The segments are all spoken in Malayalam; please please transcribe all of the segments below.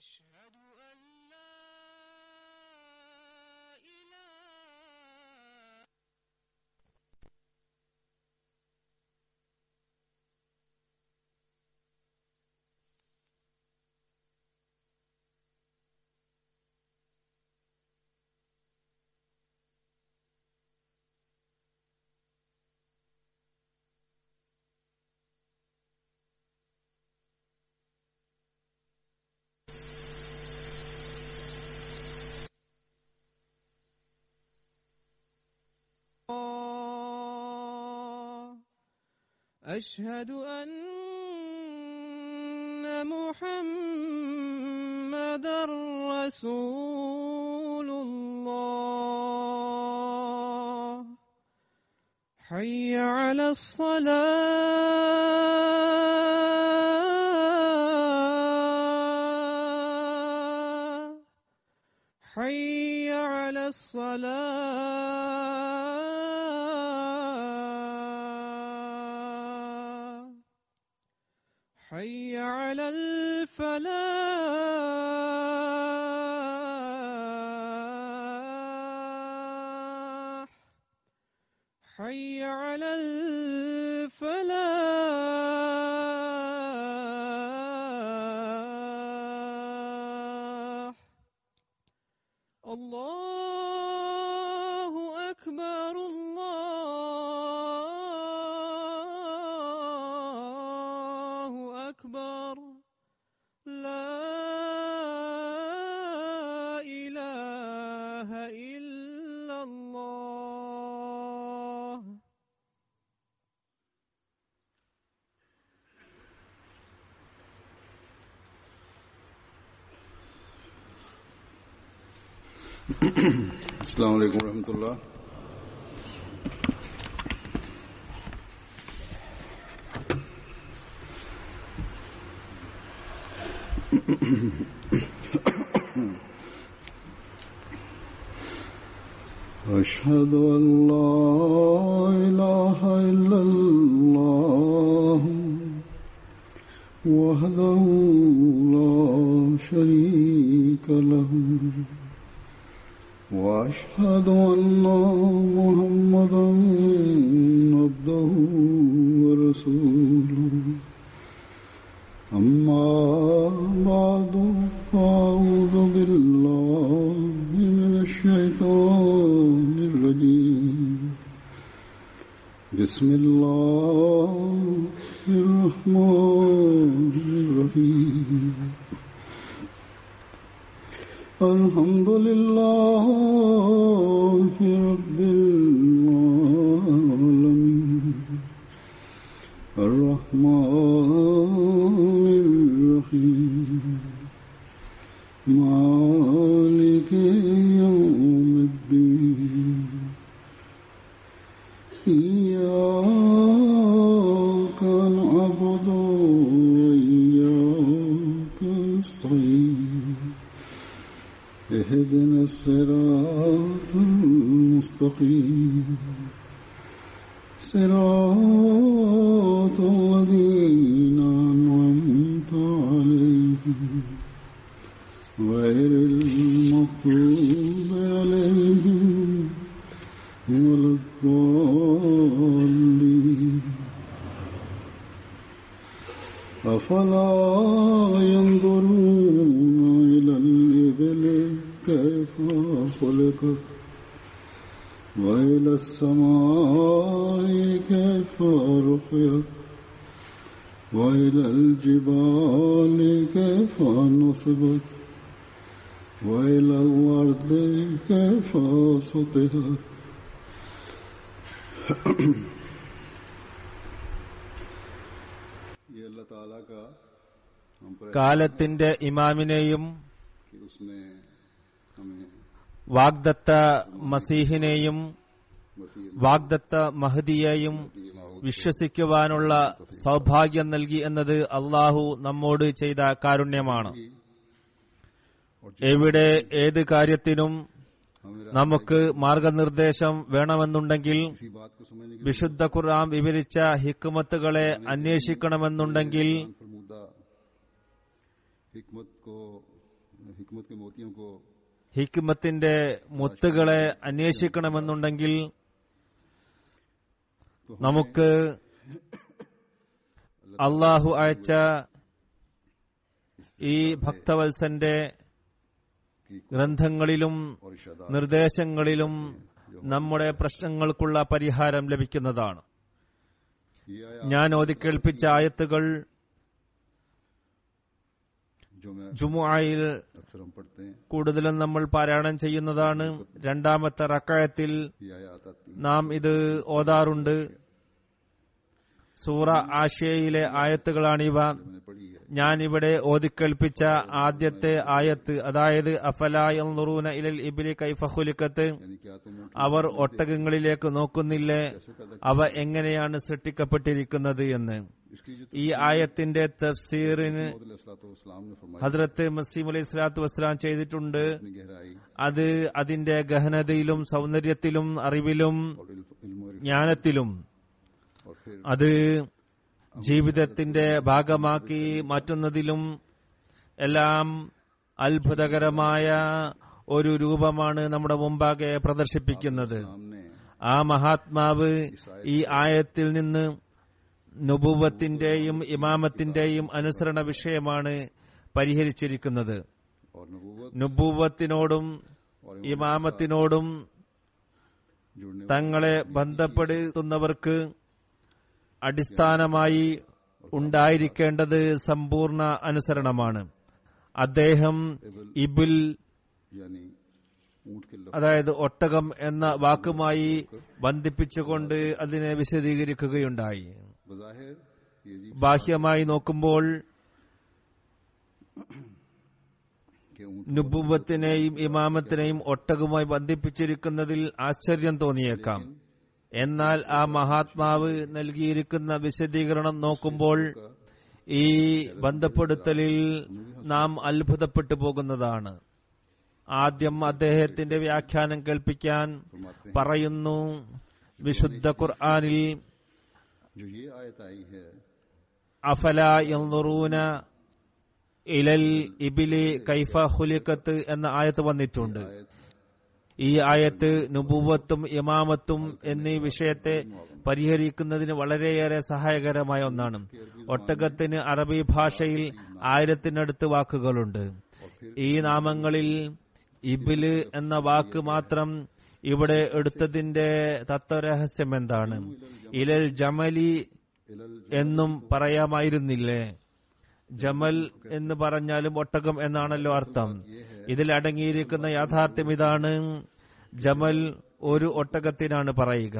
أشهد أن لا إله الله أشهد أن محمد رسول الله حي على الصلاة حي على الصلاة حي على الفلاح حي على الفلاح الله أكبر الله أكبر لا إله إلا الله السلام علیکم ورحمۃ اللہ أشهد أن لا إله إلا الله وحده لا شريك له وأشهد أن محمدا عبده ورسوله أما بعد فأعوذ بالله من الشيطان الرجيم بسم الله الرحمن الرحيم الحمد لله رب العالمين الرحمن الرحيم مالك يوم الدين إياك نعبد وإياك نستعين اهدنا الصراط المستقيم صراط الذين أنعمت عليهم غير المغضوب عليهم ولا الضالين أفلا ينظرون إلى الإبل كيف خلقت وإلى السماء كيف رفعت وإلى الجبال كيف نصبت وإلى الأرض كيف سطحت ये अल्लाह ताला का हम पर കാലത്തിന്റെ ഇമാമിനെയും कि उसने हमें വാഗ്ദത്ത മസീഹിനെയും वसीर വാഗ്ദത്ത മഹദിയെയും വിശ്വസിക്കുവാനുള്ള സൗഭാഗ്യം നൽകി എന്നത് അള്ളാഹു നമ്മോട് ചെയ്ത കാരുണ്യമാണ് എവിടെ ഏത് കാര്യത്തിനും हमें നമുക്ക് മാർഗനിർദ്ദേശം വേണമെന്നുണ്ടെങ്കിൽ किसी बात को समझने की വിശുദ്ധ ഖുർആൻ വിവരിച്ച ഹിക്കുമത്തുകളെ അന്വേഷിക്കണമെന്നുണ്ടെങ്കിൽ फरमूदा हिकमत को हिकमत के मोतियों को ഹിക്മത്തിന്റെ മുത്തുകളെ അന്വേഷിക്കണമെന്നുണ്ടെങ്കിൽ तो हमें നമുക്ക് അള്ളാഹു അയച്ച ഈ ഭക്തവത്സന്റെ की ഗ്രന്ഥങ്ങളിലും और इशादा നിർദ്ദേശങ്ങളിലും നമ്മുടെ പ്രശ്നങ്ങൾക്കുള്ള പരിഹാരം ലഭിക്കുന്നതാണ് ये आया ഞാൻ ഓതിക്കേൾപ്പിച്ച ആയത്തുകൾ जो मैं ജുമുആയിൽ अक्सर हम पढ़ते हैं കൂടുതലും നമ്മൾ പാരായണം ചെയ്യുന്നതാണ് രണ്ടാമത്തെ റക്കായത്തിൽ ये आयात आती है നാം ഇത് ഓതാറുണ്ട് സൂറ ആശയയിലെ ആയത്തുകളാണിവ मैंने पढ़ी है ഞാൻ ഇവിടെ ഓതിക്കേൽപ്പിച്ച ആദ്യത്തെ ആയത്ത് അതായത് അഫലായൂന ഇലൽ ഇബിലി കൈഫഹുലിക്കത്ത് यानी क्या तुम ऊँट അവർ ഒട്ടകങ്ങളിലേക്ക് നോക്കുന്നില്ലേ कैसे पैदा അവ എങ്ങനെയാണ് സൃഷ്ടിക്കപ്പെട്ടിരിക്കുന്നത് എന്ന് इसकी जो ഈ ആയത്തിന്റെ തഫ്സീറിന് इस्लाम ने फरमाई ഹദ്രത്ത് മസീം അലൈഹി സ്വലാത്തു വസ്സലാം ചെയ്തിട്ടുണ്ട് अपनी गहराई അത് അതിന്റെ ഗഹനതയിലും സൗന്ദര്യത്തിലും അറിവിലും और इल्म- इल्म और ജ്ഞാനത്തിലും और फिर അത് ജീവിതത്തിന്റെ ഭാഗമാക്കി മാറ്റുന്നതിലും എല്ലാം അത്ഭുതകരമായ ഒരു രൂപമാണ് നമ്മുടെ മുമ്പാകെ പ്രദർശിപ്പിക്കുന്നത് सामने ആ മഹാത്മാവ് ഈ ആയത്തിൽ നിന്ന് നുപൂവത്തിന്റെയും ഇമാമത്തിന്റെയും അനുസരണ വിഷയമാണ് പരിഹരിച്ചിരിക്കുന്നത് और नबूवत നുപൂവത്തിനോടും और ഇമാമത്തിനോടും जुड़ने തങ്ങളെ ബന്ധപ്പെടുത്തുന്നവർക്ക് അടിസ്ഥാനമായി ഉണ്ടായിരിക്കേണ്ടത് സമ്പൂർണ്ണ അനുസരണമാണ് അദ്ദേഹം ഇബിൽ यानी ऊंट के लफ्ज അതായത് ഒട്ടകം എന്ന വാക്കുമായി ബന്ധിപ്പിച്ചുകൊണ്ട് അതിനെ വിശദീകരിക്കുകയുണ്ടായി बजाहिर ये जी ബാഹ്യമായി നോക്കുമ്പോൾ के ऊंट നുബുവത്തിനെയും ഇമാമത്തിനെയും ഒട്ടകവുമായി ബന്ധിപ്പിച്ചിരിക്കുന്നതിൽ ആശ്ചര്യം തോന്നിയേക്കാം എന്നാൽ ആ മഹാത്മാവ് നൽകിയിരിക്കുന്ന വിശദീകരണം നോക്കുമ്പോൾ ഈ ബന്ധപ്പെടുത്തലിൽ നാം അത്ഭുതപ്പെട്ടു പോകുന്നതാണ് ആദ്യം അദ്ദേഹത്തിന്റെ വ്യാഖ്യാനം കേൾപ്പിക്കാൻ फरमाते हैं പറയുന്നു വിശുദ്ധ ഖുർആനിൽ जो ये आयत आई है അഫല യൻദുറൂന ഇലൽ ഇബിലി കൈഫ ഖുലിഖത്ത് എന്ന ആയത്ത് വന്നിട്ടുണ്ട് आयत ഈ ആയത്ത് നുബുവത്തും ഇമാമത്തും എന്നീ വിഷയത്തെ പരിഹരിക്കുന്നതിന് വളരെയേറെ സഹായകരമായ ഒന്നാണ് ഒട്ടകത്തിന് അറബി ഭാഷയിൽ ആയിരത്തിനടുത്ത് വാക്കുകളുണ്ട് ഈ നാമങ്ങളിൽ ഇബില് എന്ന വാക്ക് മാത്രം ഇവിടെ എടുത്തതിന്റെ തത്വരഹസ്യം എന്താണ് ഇലൽ ജമലി इलल എന്നും പറയാമായിരുന്നില്ലേ ജമൽ എന്ന് പറഞ്ഞാലും ഒട്ടകം എന്നാണല്ലോ അർത്ഥം ഇതിൽ അടങ്ങിയിരിക്കുന്ന യാഥാർത്ഥ്യം ഇതാണ് ജമൽ ഒരു ഒട്ടകത്തിനാണ് പറയുക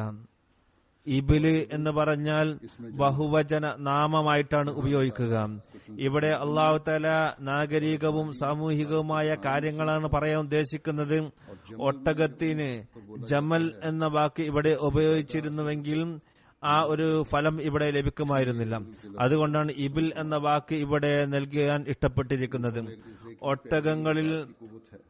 ഇബില് എന്ന് പറഞ്ഞാൽ ബഹുവചന നാമമായിട്ടാണ് ഉപയോഗിക്കുക ഇവിടെ അള്ളാഹു തല നാഗരികവും സാമൂഹികവുമായ കാര്യങ്ങളാണ് പറയാൻ ഉദ്ദേശിക്കുന്നത് ഒട്ടകത്തിന് ജമൽ എന്ന വാക്ക് ഇവിടെ ഉപയോഗിച്ചിരുന്നുവെങ്കിൽ ആ ഒരു ഫലം ഇവിടെ ലഭിക്കുമായിരുന്നില്ല അതുകൊണ്ടാണ് ഇബിൽ എന്ന വാക്ക് ഇവിടെ നൽകാൻ ഇഷ്ടപ്പെട്ടിരിക്കുന്നത് ഒട്ടകങ്ങളിൽ कुबुत है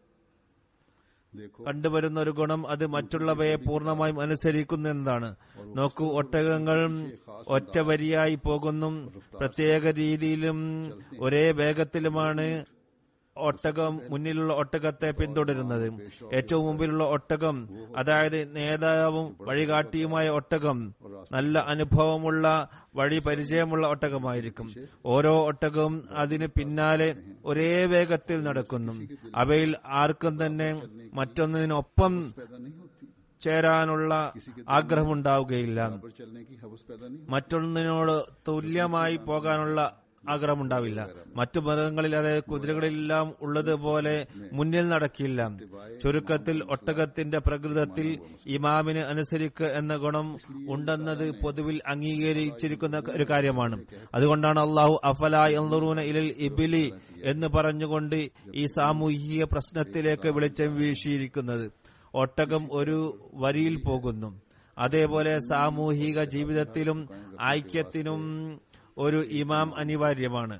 देखो കണ്ടുവരുന്ന ഒരു ഗുണം അത് മറ്റുള്ളവയെ പൂർണ്ണമായും അനുസരിക്കുന്നു എന്നതാണ് നോക്കൂ ഒട്ടകങ്ങൾ ഒറ്റ വരിയായി പോകുന്നു പ്രത്യേക രീതിയിലും ഒരേ വേഗത്തിലുമാണ് ഒട്ടകം മുന്നിലുള്ള ഒട്ടകത്തെ പിന്തുടരുന്നത് ഏറ്റവും മുമ്പിലുള്ള ഒട്ടകം അതായത് നേതാവും വഴികാട്ടിയുമായ ഒട്ടകം നല്ല അനുഭവമുള്ള വഴി പരിചയമുള്ള ഒട്ടകമായിരിക്കും ഓരോ ഒട്ടകവും അതിന് പിന്നാലെ ഒരേ വേഗത്തിൽ നടക്കുന്നു അവയിൽ ആർക്കും തന്നെ മറ്റൊന്നിനൊപ്പം पैदा नहीं होती ചേരാനുള്ള ആഗ്രഹമുണ്ടാവുകയില്ല पर चलने की हवस पैदा नहीं മറ്റൊന്നിനോട് തുല്യമായി പോകാനുള്ള ആഗ്രഹമുണ്ടാവില്ല മറ്റു മൃഗങ്ങളിൽ അതായത് കുതിരകളിലെല്ലാം ഉള്ളതുപോലെ മുന്നിൽ നടക്കില്ല ചുരുക്കത്തിൽ ഒട്ടകത്തിന്റെ പ്രകൃതത്തിൽ ഇമാമിന് അനുസരിക്കുക എന്ന ഗുണം ഉണ്ടെന്നത് പൊതുവിൽ അംഗീകരിച്ചിരിക്കുന്ന ഒരു കാര്യമാണ് അതുകൊണ്ടാണ് അള്ളാഹു അഫല എന്തറൂന ഇലൽ ഇബിലി എന്ന് പറഞ്ഞുകൊണ്ട് ഈ സാമൂഹിക പ്രശ്നത്തിലേക്ക് വെളിച്ചം വീശിയിരിക്കുന്നത് ഒട്ടകം ഒരു വരിയിൽ പോകുന്നു അതേപോലെ സാമൂഹിക ജീവിതത്തിലും ഐക്യത്തിനും ഒരു ഇമാം അനിവാര്യമാണ്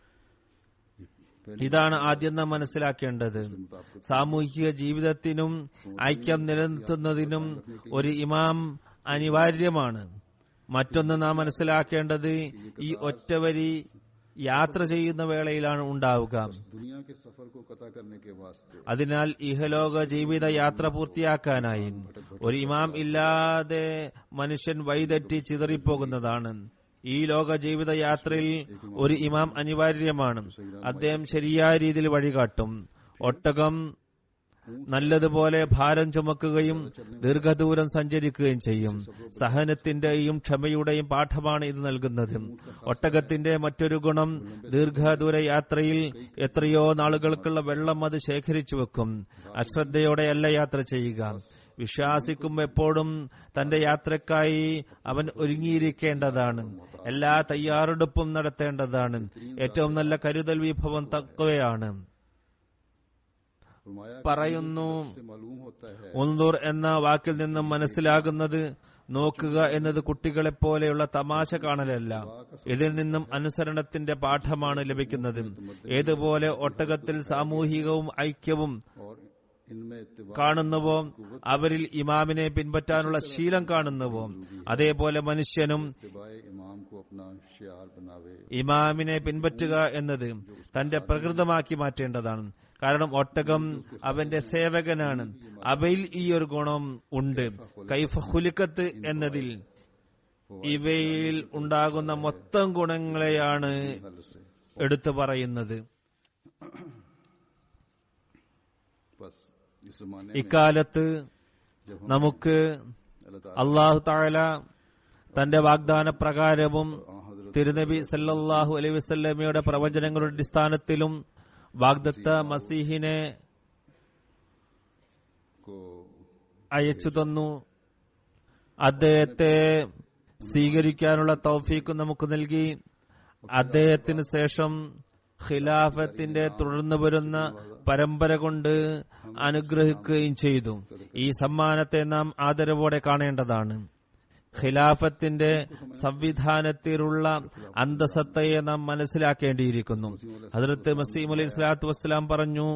ഇതാണ് ആദ്യം നാം മനസ്സിലാക്കേണ്ടത് സാമൂഹിക ജീവിതത്തിനും ഐക്യം നിലനിർത്തുന്നതിനും ഒരു ഇമാം അനിവാര്യമാണ് മറ്റൊന്ന് നാം മനസ്സിലാക്കേണ്ടത് ഈ ഒറ്റവരി യാത്ര ചെയ്യുന്ന വേളയിലാണ് ഉണ്ടാവുക दुनिया के सफर को कता करने के वास्ते അതിനാൽ ഇഹലോക ജീവിത യാത്ര പൂർത്തിയാക്കാനായി ഒരു ഇമാം ഇല്ലാതെ മനുഷ്യൻ വഴിതെറ്റി ചിതറിപ്പോകുന്നതാണ് ഈ ലോക ജീവിത യാത്രയിൽ ഒരു ഇമാം അനിവാര്യമാണ് അദ്ദേഹം ശരിയായ രീതിയിൽ വഴികാട്ടും ഒട്ടകം നല്ലതുപോലെ ഭാരം ചുമക്കുകയും ദീർഘദൂരം സഞ്ചരിക്കുകയും ചെയ്യും സഹനത്തിന്റെയും ക്ഷമയുടെയും പാഠമാണ് ഇത് നൽകുന്നത് ഒട്ടകത്തിന്റെ മറ്റൊരു ഗുണം ദീർഘദൂര യാത്രയിൽ എത്രയോ നാളുകൾക്കുള്ള വെള്ളം അത് ശേഖരിച്ചു വെക്കും അശ്രദ്ധയോടെയല്ല യാത്ര ചെയ്യുക വിശ്വാസിക്കും എപ്പോഴും തന്റെ യാത്രക്കായി അവൻ ഒരുങ്ങിയിരിക്കേണ്ടതാണ് എല്ലാ തയ്യാറെടുപ്പും നടത്തേണ്ടതാണ് ഏറ്റവും നല്ല കരുതൽ വിഭവം തക്കവയാണ് फरमाया कि പറയുന്നു से मालूम होता है ഉന്ദുർ എന്ന വാക്കിൽ നിന്നും മനസ്സിലാകുന്നത് നോക്കുക എന്നത് കുട്ടികളെ പോലെയുള്ള തമാശ കാണലല്ല ഇതിൽ നിന്നും അനുസരണത്തിന്റെ പാഠമാണ് ലഭിക്കുന്നത് ഏതുപോലെ ഒട്ടകത്തിൽ സാമൂഹികവും ഐക്യവും और इनमें इत्तिबा കാണുന്നുവോ അവരിൽ ഇമാമിനെ പിൻപറ്റാനുള്ള ശീലം കാണുന്നുവോ അതേപോലെ മനുഷ്യനും इत्तिबाए इमाम को अपना शियार बनावे ഇമാമിനെ പിൻപറ്റുക എന്നത് തന്റെ പ്രകൃതമാക്കി മാറ്റേണ്ടതാണ് കാരണം ഒട്ടകം അവന്റെ സേവകനാണ് അവയിൽ ഈ ഒരു ഗുണം ഉണ്ട് കൈഫ ഹുലിക്കത്ത് എന്നതിൽ ഇവയിൽ ഉണ്ടാകുന്ന മൊത്തം ഗുണങ്ങളെയാണ് हल से എടുത്തു പറയുന്നത് बस इस जमाने में ഇക്കാലത്ത് जब हम നമുക്ക് अल्लाह ताला അള്ളാഹു താഴല തന്റെ വാഗ്ദാന പ്രകാരവും आ हजरत തിരുനബി സല്ലല്ലാഹു അലൈഹി വസല്ലമയുടെ പ്രവചനങ്ങളുടെ അടിസ്ഥാനത്തിലും വാഗ്ദത്ത മസീഹിനെ को അയച്ചു തന്നു അദ്ദേഹത്തെ സ്വീകരിക്കാനുള്ള തൗഫീക്ക് നമുക്ക് നൽകി അദ്ദേഹത്തിന് ശേഷം ഖിലാഫത്തിന്റെ തുടർന്നു വരുന്ന പരമ്പര കൊണ്ട് അനുഗ്രഹിക്കുകയും ചെയ്തു ഈ സമ്മാനത്തെ നാം ആദരവോടെ കാണേണ്ടതാണ് ഖിലാഫത്തിന്റെ സംവിധാനത്തിലുള്ള അന്തസത്തയെ നാം മനസ്സിലാക്കേണ്ടിയിരിക്കുന്നു ഹജറത്ത് മസീം അലൈഹി സ്വലാത്തു വസ്സലാം പറഞ്ഞു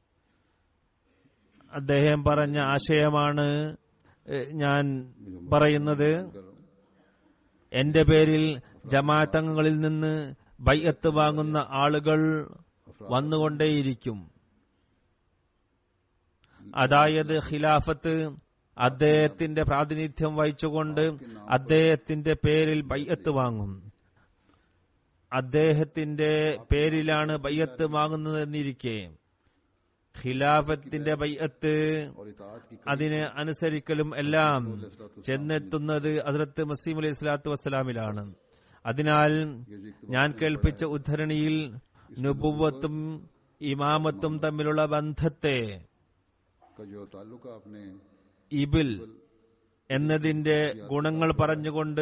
അദ്ദേഹം പറഞ്ഞ ആശയമാണ് ഏഹ്, ഞാൻ പറയുന്നത് എന്റെ പേരിൽ ജമാഅത്തങ്ങളിൽ നിന്ന് ബൈഅത്ത് വാങ്ങുന്ന ആളുകൾ വന്നുകൊണ്ടേയിരിക്കും അതായത് ഖിലാഫത്ത് അദ്ദേഹത്തിന്റെ പ്രാതിനിധ്യം വഹിച്ചുകൊണ്ട് അദ്ദേഹത്തിന്റെ പേരിൽ ബൈഅത്ത് വാങ്ങും അദ്ദേഹത്തിന്റെ പേരിലാണ് ബയ്യത്ത് വാങ്ങുന്നതെന്നിരിക്കെ ഖിലാഫത്തിന്റെ ബയ്യത്ത് और इताअत की അതിനെ അനുസരിക്കലും എല്ലാം ചെന്നെത്തുന്നത് ഹസ്രത്ത് മസീം അലൈഹി സ്വലാത്തു വസ്സലാമിലാണ് അതിനാൽ ഞാൻ കേൾപ്പിച്ച ഉദ്ധരണിയിൽ നുബുവത്തും ഇമാമത്തും തമ്മിലുള്ള ബന്ധത്തെ का जो ताल्लुक आपने ഇബിൽ എന്നതിന്റെ ഗുണങ്ങൾ പറഞ്ഞുകൊണ്ട്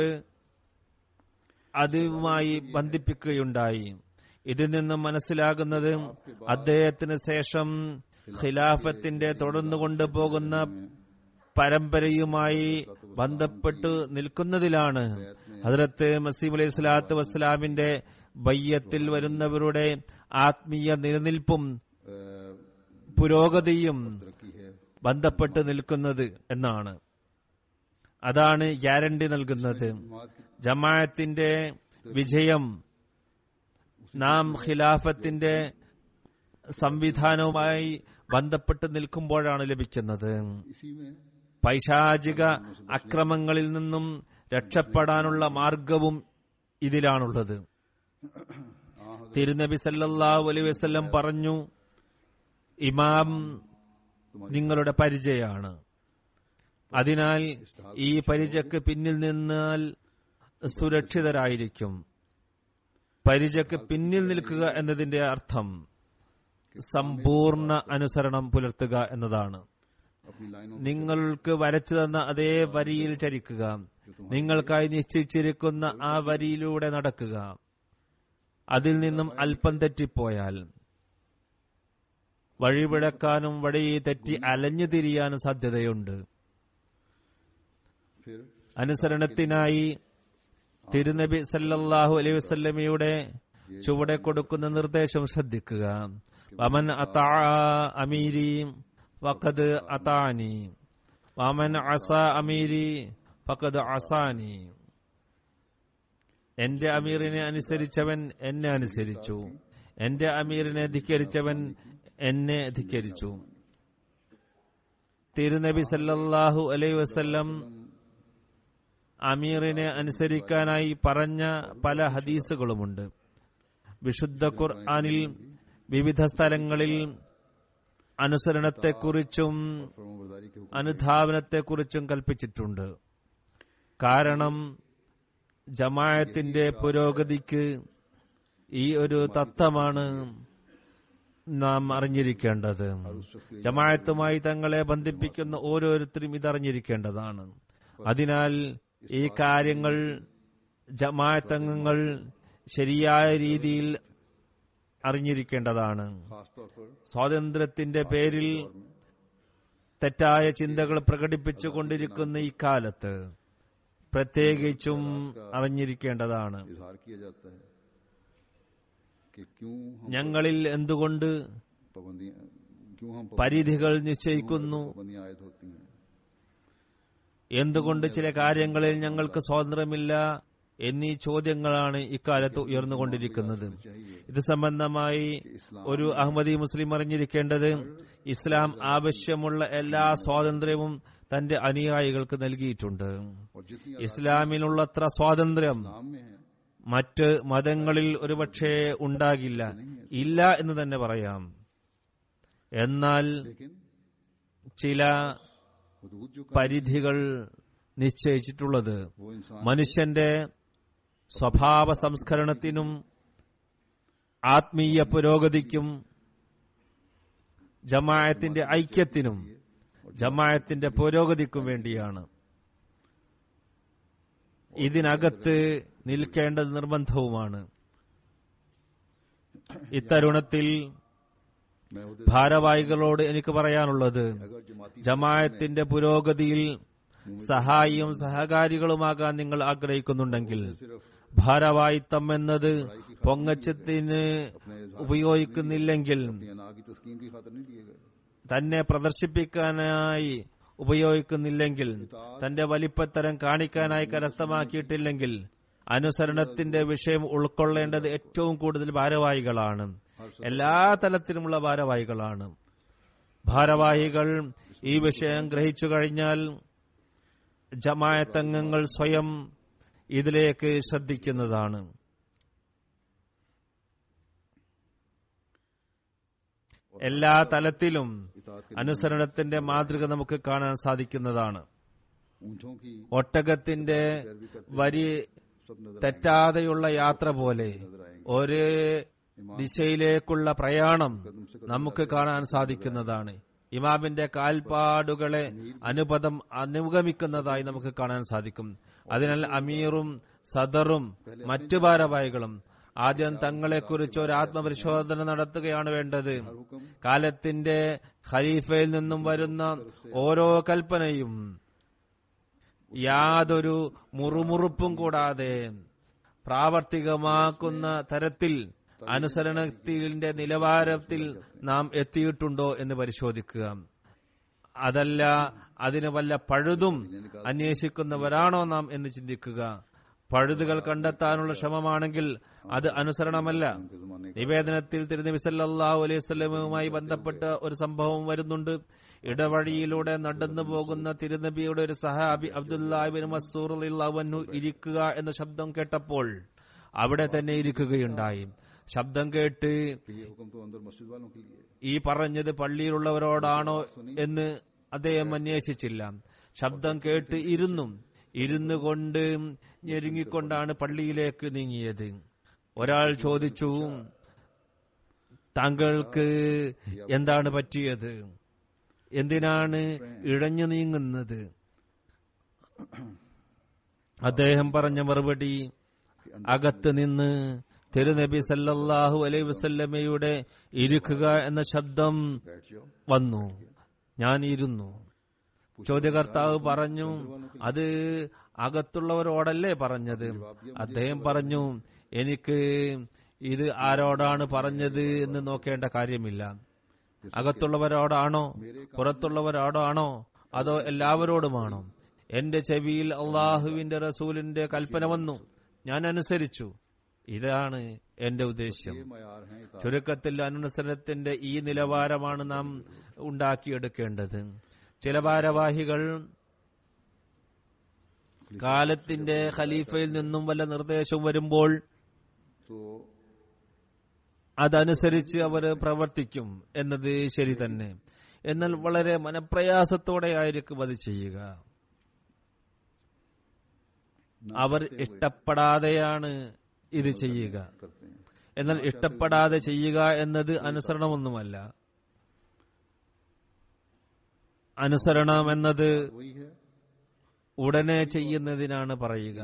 അതുമായി ബന്ധിപ്പിക്കുകയുണ്ടായി ഇതിൽ നിന്നും മനസ്സിലാകുന്നത് അദ്ദേഹത്തിന് ശേഷം ഖിലാഫത്തിന്റെ തുടർന്നു കൊണ്ടുപോകുന്ന പരമ്പരയുമായി ബന്ധപ്പെട്ട് നിൽക്കുന്നതിലാണ് ഹജറത്ത് മസീം അലൈഹി സ്വലാത്തു വസ്സലാമിന്റെ ബയ്യത്തിൽ വരുന്നവരുടെ ആത്മീയ നിലനിൽപ്പും अ, പുരോഗതിയും तरक्की है ബന്ധപ്പെട്ട് നിൽക്കുന്നത് എന്നാണ് അതാണ് ഗ്യാരണ്ടി നൽകുന്നത് जमात की ജമാഅത്തിന്റെ വിജയം നാം ഖിലാഫത്തിന്റെ സംവിധാനവുമായി ബന്ധപ്പെട്ട് നിൽക്കുമ്പോഴാണ് ലഭിക്കുന്നത് इसी में പൈശാചിക അക്രമങ്ങളിൽ നിന്നും രക്ഷപ്പെടാനുള്ള മാർഗവും ഇതിലാണുള്ളത് തിരുനബി സല്ലല്ലാഹു അലൈഹി വസല്ലം പറഞ്ഞു ഇമാം നിങ്ങളുടെ പരിചയാണ് അതിനാൽ ഈ പരിചയക്ക് പിന്നിൽ നിന്നാൽ സുരക്ഷിതരായിരിക്കും പരിചയക്ക് പിന്നിൽ നിൽക്കുക എന്നതിന്റെ അർത്ഥം സമ്പൂർണ്ണ അനുസരണം പുലർത്തുക എന്നതാണ് अपनी लाइनों നിങ്ങൾക്ക് വരച്ചു തന്ന അതേ വരിയിൽ ചരിക്കുക നിങ്ങൾക്കായി നിശ്ചയിച്ചിരിക്കുന്ന ആ വരിയിലൂടെ നടക്കുക അതിൽ നിന്നും അല്പം തെറ്റിപ്പോയാൽ വഴിപിഴക്കാനും വഴി തെറ്റി അലഞ്ഞു തിരിയാനും സാധ്യതയുണ്ട് फिर അനുസരണത്തിനായി തിരുനബി സല്ലല്ലാഹു അലൈഹി വസല്ലമയുടെ ചുവടെ കൊടുക്കുന്ന നിർദ്ദേശം ശ്രദ്ധിക്കുക വമൻ അതാ അമീരി ഫഖദ് അതാനി വമൻ അസ അമീരി ഫഖദ് അസാനി എന്റെ അമീറിനെ അനുസരിച്ചവൻ എന്നെ അനുസരിച്ചു എന്റെ അമീറിനെ ധിക്കരിച്ചവൻ എന്നെ ധിക്കരിച്ചു തിരുനബി സല്ലല്ലാഹു അലൈ വസല്ലം അമീറിനെ അനുസരിക്കാനായി പറഞ്ഞ പല ഹദീസുകളുമുണ്ട് വിശുദ്ധ ഖുർആനിൽ വിവിധ സ്ഥലങ്ങളിൽ അനുസരണത്തെക്കുറിച്ചും फरमाबरदारी के हुक्म അനുധാവനത്തെക്കുറിച്ചും കൽപ്പിച്ചിട്ടുണ്ട് കാരണം ജമായത്തിന്റെ പുരോഗതിക്ക് ഈ ഒരു തത്വമാണ് നാം അറിഞ്ഞിരിക്കേണ്ടത് ജമായത്തുമായി തങ്ങളെ ബന്ധിപ്പിക്കുന്ന ഓരോരുത്തരും ഇതറിഞ്ഞിരിക്കേണ്ടതാണ് അതിനാൽ ഈ കാര്യങ്ങൾ ജമായത്തംഗങ്ങൾ ശരിയായ രീതിയിൽ അറിഞ്ഞിരിക്കേണ്ടതാണ് खासतौर पर സ്വാതന്ത്ര്യത്തിന്റെ പേരിൽ തെറ്റായ ചിന്തകൾ പ്രകടിപ്പിച്ചുകൊണ്ടിരിക്കുന്ന ഈ കാലത്ത് പ്രത്യേകിച്ചും അറിഞ്ഞിരിക്കേണ്ടതാണ് इजहार किया जाता है कि क्यों हम ഞങ്ങളിൽ എന്തുകൊണ്ട് पाबंदियां क्यों हम പരിധികൾ നിശ്ചയിക്കുന്നു पाबंदियां आयद होती हैं എന്തുകൊണ്ട് ചില കാര്യങ്ങളിൽ ഞങ്ങൾക്ക് സ്വാതന്ത്ര്യമില്ല എന്നീ ചോദ്യങ്ങളാണ് ഇക്കാലത്ത് ഉയർന്നുകൊണ്ടിരിക്കുന്നത് ഇത് സംബന്ധമായി ഒരു അഹമ്മദി മുസ്ലിം അറിഞ്ഞിരിക്കേണ്ടത് ഇസ്ലാം ആവശ്യമുള്ള എല്ലാ സ്വാതന്ത്ര്യവും തന്റെ അനുയായികൾക്ക് നൽകിയിട്ടുണ്ട് और जितनी ഇസ്ലാമിനുള്ളത്ര സ്വാതന്ത്ര്യം नाम में है മറ്റ് മതങ്ങളിൽ ഒരുപക്ഷെ ഉണ്ടാകില്ല ഇല്ല എന്ന് തന്നെ പറയാം എന്നാൽ लेकिन ചില हदूद जो പരിധികൾ നിശ്ചയിച്ചിട്ടുള്ളത് वो इंसान മനുഷ്യന്റെ സ്വഭാവ സംസ്കരണത്തിനും ആത്മീയ പുരോഗതിക്കും ജമായത്തിന്റെ ഐക്യത്തിനും ജമായത്തിന്റെ പുരോഗതിക്കും വേണ്ടിയാണ് ഇതിനകത്ത് നിൽക്കേണ്ടത് നിർബന്ധവുമാണ് ഇത്തരുണത്തിൽ मैं उधर ഭാരവാഹികളോട് എനിക്ക് പറയാനുള്ളത് अगर जमाती ജമായത്തിന്റെ പുരോഗതിയിൽ സഹായിയും സഹകാരികളുമാകാൻ നിങ്ങൾ ആഗ്രഹിക്കുന്നുണ്ടെങ്കിൽ सिर्फ ഭാരവാഹിത്വം എന്നത് പൊങ്ങച്ചത്തിന് ഉപയോഗിക്കുന്നില്ലെങ്കിൽ अपनी अना की तस्कीन की खातर नहीं लिए गए തന്നെ പ്രദർശിപ്പിക്കാനായി ഉപയോഗിക്കുന്നില്ലെങ്കിൽ തന്റെ വലിപ്പത്തരം കാണിക്കാനായി കരസ്ഥമാക്കിയിട്ടില്ലെങ്കിൽ അനുസരണത്തിന്റെ വിഷയം ഉൾക്കൊള്ളേണ്ടത് ഏറ്റവും കൂടുതൽ ഭാരവാഹികളാണ് എല്ലാ തലത്തിലുമുള്ള ഭാരവാഹികളാണ് ഭാരവാഹികൾ ഈ വിഷയം ഗ്രഹിച്ചു കഴിഞ്ഞാൽ ജമായത്തംഗങ്ങൾ സ്വയം ഇതിലേക്ക് ശ്രദ്ധിക്കുന്നതാണ് എല്ലാ തലത്തിലും इतात के അനുസരണത്തിന്റെ മാതൃക നമുക്ക് കാണാൻ സാധിക്കുന്നതാണ് ऊंटों की ഒട്ടകത്തിന്റെ വരി सब नजर തെറ്റാതെയുള്ള യാത്ര പോലെ नजर आएंगे ഒരു ദിശയിലേക്കുള്ള പ്രയാണം നമുക്ക് കാണാൻ സാധിക്കുന്നതാണ് ഇമാമിന്റെ കാൽപ്പാടുകളെ അനുപദം അനുഗമിക്കുന്നതായി നമുക്ക് കാണാൻ സാധിക്കും അതിനാൽ അമീറും സദറും മറ്റു ഭാരവാഹികളും ആദ്യം തങ്ങളെക്കുറിച്ച് ഒരു ആത്മപരിശോധന നടത്തുകയാണ് വേണ്ടത് हुक्म കാലത്തിന്റെ ഖലീഫയിൽ നിന്നും വരുന്ന ഓരോ കൽപ്പനയും യാതൊരു മുറുമുറുപ്പും കൂടാതെ പ്രാവർത്തികമാക്കുന്ന തരത്തിൽ അനുസരണത്തിന്റെ നിലവാരത്തിൽ നാം എത്തിയിട്ടുണ്ടോ എന്ന് പരിശോധിക്കുക അതല്ല അതിന് വല്ല പഴുതും അന്വേഷിക്കുന്നവരാണോ നാം എന്ന് ചിന്തിക്കുക പഴുതുകൾ കണ്ടെത്താനുള്ള ശ്രമമാണെങ്കിൽ അത് അനുസരണമല്ല के जमाने നിവേദനത്തിൽ തിരുനബി സല്ലല്ലാഹു അലൈഹി വസല്ലമയുമായി ബന്ധപ്പെട്ട ഒരു സംഭവം വരുന്നുണ്ട് ഇടവഴിയിലൂടെ നടന്നു പോകുന്ന തിരുനബിയുടെ ഒരു സഹാബി അബ്ദുല്ലാഹിബിൻ മസൂർ അള്ളാഹു ഇരിക്കുക എന്ന ശബ്ദം കേട്ടപ്പോൾ അവിടെ തന്നെ ഇരിക്കുകയുണ്ടായി ശബ്ദം കേട്ട് के ये हुक्म तो अंदर मस्जिद वालों के लिए है। ഈ പറഞ്ഞത് പള്ളിയിലുള്ളവരോടാണോ എന്ന് അദ്ദേഹം അന്വേഷിച്ചില്ല ശബ്ദം കേട്ട് ഇരുന്നും ഇരുന്നു കൊണ്ട് ഞെരുങ്ങിക്കൊണ്ടാണ് പള്ളിയിലേക്ക് നീങ്ങിയത് ഒരാൾ ചോദിച്ചു താങ്കൾക്ക് എന്താണ് പറ്റിയത് എന്തിനാണ് ഇഴഞ്ഞു നീങ്ങുന്നത് അദ്ദേഹം പറഞ്ഞ മറുപടി അകത്ത് നിന്ന് തിരുനബി സല്ലല്ലാഹു അലൈ വസല്ലമയുടെ ഇരിക്കുക എന്ന ശബ്ദം बैठ जाओ വന്നു ഞാൻ ഇരുന്നു ചോദ്യകർത്താവ് പറഞ്ഞു അത് അകത്തുള്ളവരോടല്ലേ പറഞ്ഞത് അദ്ദേഹം പറഞ്ഞു എനിക്ക് ഇത് ആരോടാണ് പറഞ്ഞത് എന്ന് നോക്കേണ്ട കാര്യമില്ല അകത്തുള്ളവരോടാണോ പുറത്തുള്ളവരോടാണോ അതോ എല്ലാവരോടുമാണോ എന്റെ ചെവിയിൽ അള്ളാഹുവിന്റെ റസൂലിന്റെ കൽപ്പന വന്നു ഞാൻ അനുസരിച്ചു ഇതാണ് എന്റെ ഉദ്ദേശ്യം ये मैार हैं इताअत ചുരുക്കത്തിൽ അനുസരണത്തിന്റെ ഈ നിലവാരമാണ് നാം ഉണ്ടാക്കിയെടുക്കേണ്ടത് ചില ഭാരവാഹികൾ കാലത്തിന്റെ ഖലീഫയിൽ നിന്നും വല്ല നിർദ്ദേശവും വരുമ്പോൾ तो അതനുസരിച്ച് അവർ പ്രവർത്തിക്കും എന്നത് ശരി തന്നെ എന്നാൽ വളരെ മനപ്രയാസത്തോടെ ആയിരിക്കും അത് ചെയ്യുക ना അവർ करते हुए ഇഷ്ടപ്പെടാതെയാണ് ഇത് ചെയ്യുക करते हैं എന്നാൽ ഇഷ്ടപ്പെടാതെ ചെയ്യുക എന്നത് അനുസരണമൊന്നുമല്ല അനുസരണം എന്നത് वही है ഉടനെ ചെയ്യുന്നതിനാണ് പറയുക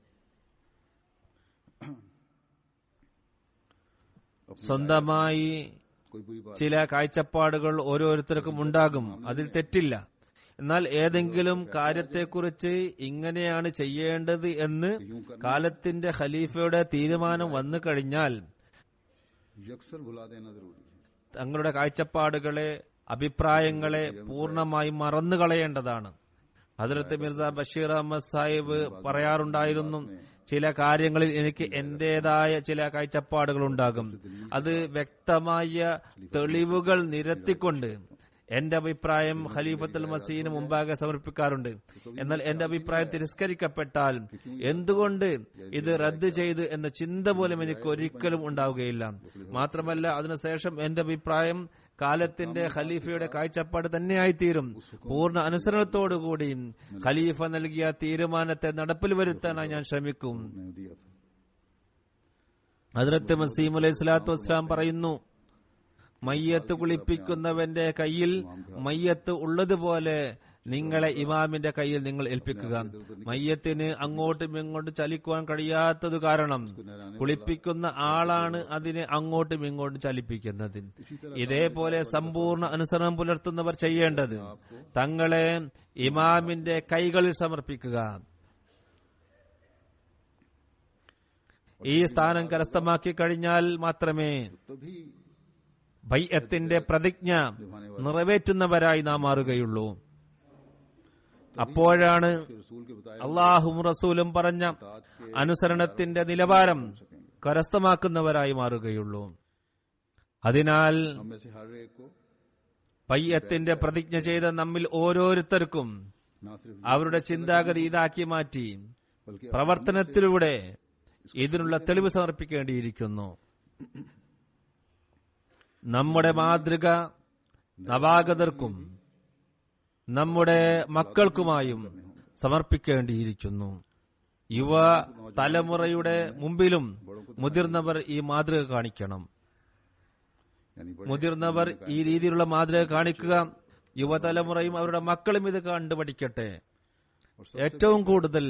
अपनी സ്വന്തമായി कोई बुरी बात ചില കാഴ്ചപ്പാടുകൾ ഓരോരുത്തർക്കും ഉണ്ടാകും അതിൽ തെറ്റില്ല എന്നാൽ ഏതെങ്കിലും കാര്യത്തെക്കുറിച്ച് ഇങ്ങനെയാണ് ചെയ്യേണ്ടത് എന്ന് यूं करना കാലത്തിന്റെ ഖലീഫയുടെ തീരുമാനം വന്നു കഴിഞ്ഞാൽ यकसर भुला देना जरूरी है തങ്ങളുടെ കാഴ്ചപ്പാടുകളെ അഭിപ്രായങ്ങളെ പൂർണ്ണമായി മറന്നു കളയേണ്ടതാണ് ഹജറത്ത് മിർസ ബഷീർ അഹമ്മദ് സാഹിബ് പറയാറുണ്ടായിരുന്നു ചില കാര്യങ്ങളിൽ എനിക്ക് എന്റേതായ ചില കാഴ്ചപ്പാടുകൾ ഉണ്ടാകും അത് വ്യക്തമായ തെളിവുകൾ നിരത്തിക്കൊണ്ട് എന്റെ അഭിപ്രായം ഖലീഫത്തുൽ മസീന് മുമ്പാകെ സമർപ്പിക്കാറുണ്ട് എന്നാൽ എന്റെ അഭിപ്രായം തിരസ്കരിക്കപ്പെട്ടാൽ എന്തുകൊണ്ട് ഇത് റദ്ദ് ചെയ്തു എന്ന ചിന്ത പോലും എനിക്ക് ഒരിക്കലും ഉണ്ടാവുകയില്ല മാത്രമല്ല അതിനുശേഷം എന്റെ അഭിപ്രായം കാലത്തിന്റെ ഖലീഫയുടെ കാഴ്ചപ്പാട് തന്നെയായിത്തീരും പൂർണ്ണ അനുസരണത്തോടുകൂടി ഖലീഫ നൽകിയ തീരുമാനത്തെ നടപ്പിൽ വരുത്താനായി ഞാൻ ശ്രമിക്കും मैंने दिया था ഹസ്രത്ത് മസീം അലൈഹി സ്വലാത്തു വസ്സലാം പറയുന്നു മയ്യത്ത് കുളിപ്പിക്കുന്നവന്റെ കയ്യിൽ മയ്യത്ത് ഉള്ളതുപോലെ നിങ്ങളെ ഇമാമിന്റെ കയ്യിൽ നിങ്ങൾ ഏൽപ്പിക്കുക മയ്യത്തിന് അങ്ങോട്ടും ഇങ്ങോട്ടും ചലിക്കുവാൻ കഴിയാത്തത് കാരണം കുളിപ്പിക്കുന്ന ആളാണ് അതിനെ അങ്ങോട്ടും ഇങ്ങോട്ടും ചലിപ്പിക്കുന്നത് ഇതേപോലെ സമ്പൂർണ്ണ അനുസരണം പുലർത്തുന്നവർ ചെയ്യേണ്ടത് തങ്ങളെ ഇമാമിന്റെ കൈകളിൽ സമർപ്പിക്കുക ഈ സ്ഥാനം കരസ്ഥമാക്കി കഴിഞ്ഞാൽ മാത്രമേ तभी ബൈഅത്തിന്റെ പ്രതിജ്ഞ നിറവേറ്റുന്നവരായി നാം മാറുകയുള്ളൂ അപ്പോഴാണ് के रसूल के बताए അള്ളാഹും റസൂലും പറഞ്ഞ इताअत के അനുസരണത്തിന്റെ നിലവാരം കരസ്ഥമാക്കുന്നവരായി മാറുകയുള്ളൂ അതിനാൽ हम में से हर एक को പയ്യത്തിന്റെ പ്രതിജ്ഞ ചെയ്ത നമ്മിൽ ഓരോരുത്തർക്കും ना सिर्फ അവരുടെ ചിന്താഗതി ഇതാക്കി മാറ്റി बल्कि പ്രവർത്തനത്തിലൂടെ ഇതിനുള്ള തെളിവ് സമർപ്പിക്കേണ്ടിയിരിക്കുന്നു നമ്മുടെ മാതൃക നവാഗതർക്കും നമ്മുടെ മക്കൾക്കുമായും സമർപ്പിക്കേണ്ടിയിരിക്കുന്നു യുവ തലമുറയുടെ മുമ്പിലും മുതിർന്നവർ ഈ മാതൃക കാണിക്കണം यानी बड़े മുതിർന്നവർ ഈ രീതിയിലുള്ള മാതൃക കാണിക്കുക യുവതലമുറയും അവരുടെ മക്കളും ഇത് കണ്ടു പഠിക്കട്ടെ और ഏറ്റവും കൂടുതൽ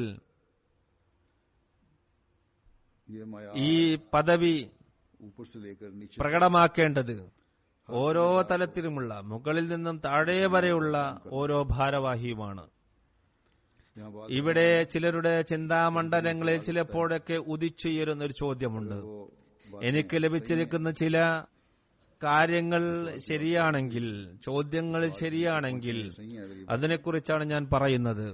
ये माया ഈ പദവി ऊपर से लेकर नीचे പ്രകടമാക്കേണ്ടത് ഓരോ തലത്തിലുമുള്ള മുകളിൽ നിന്നും താഴെ വരെയുള്ള ഓരോ ഭാരവാഹിയുമാണ് यहाँ बात ഇവിടെ ചിലരുടെ ചിന്താമണ്ഡലങ്ങളിൽ ചിലപ്പോഴൊക്കെ ഉദിച്ചുയരുന്ന ഒരു ചോദ്യമുണ്ട് वो बात എനിക്ക് ലഭിച്ചിരിക്കുന്ന ചില കാര്യങ്ങൾ ശരിയാണെങ്കിൽ ചോദ്യങ്ങൾ ശരിയാണെങ്കിൽ सही है अगर ये അതിനെക്കുറിച്ചാണ് ഞാൻ പറയുന്നത്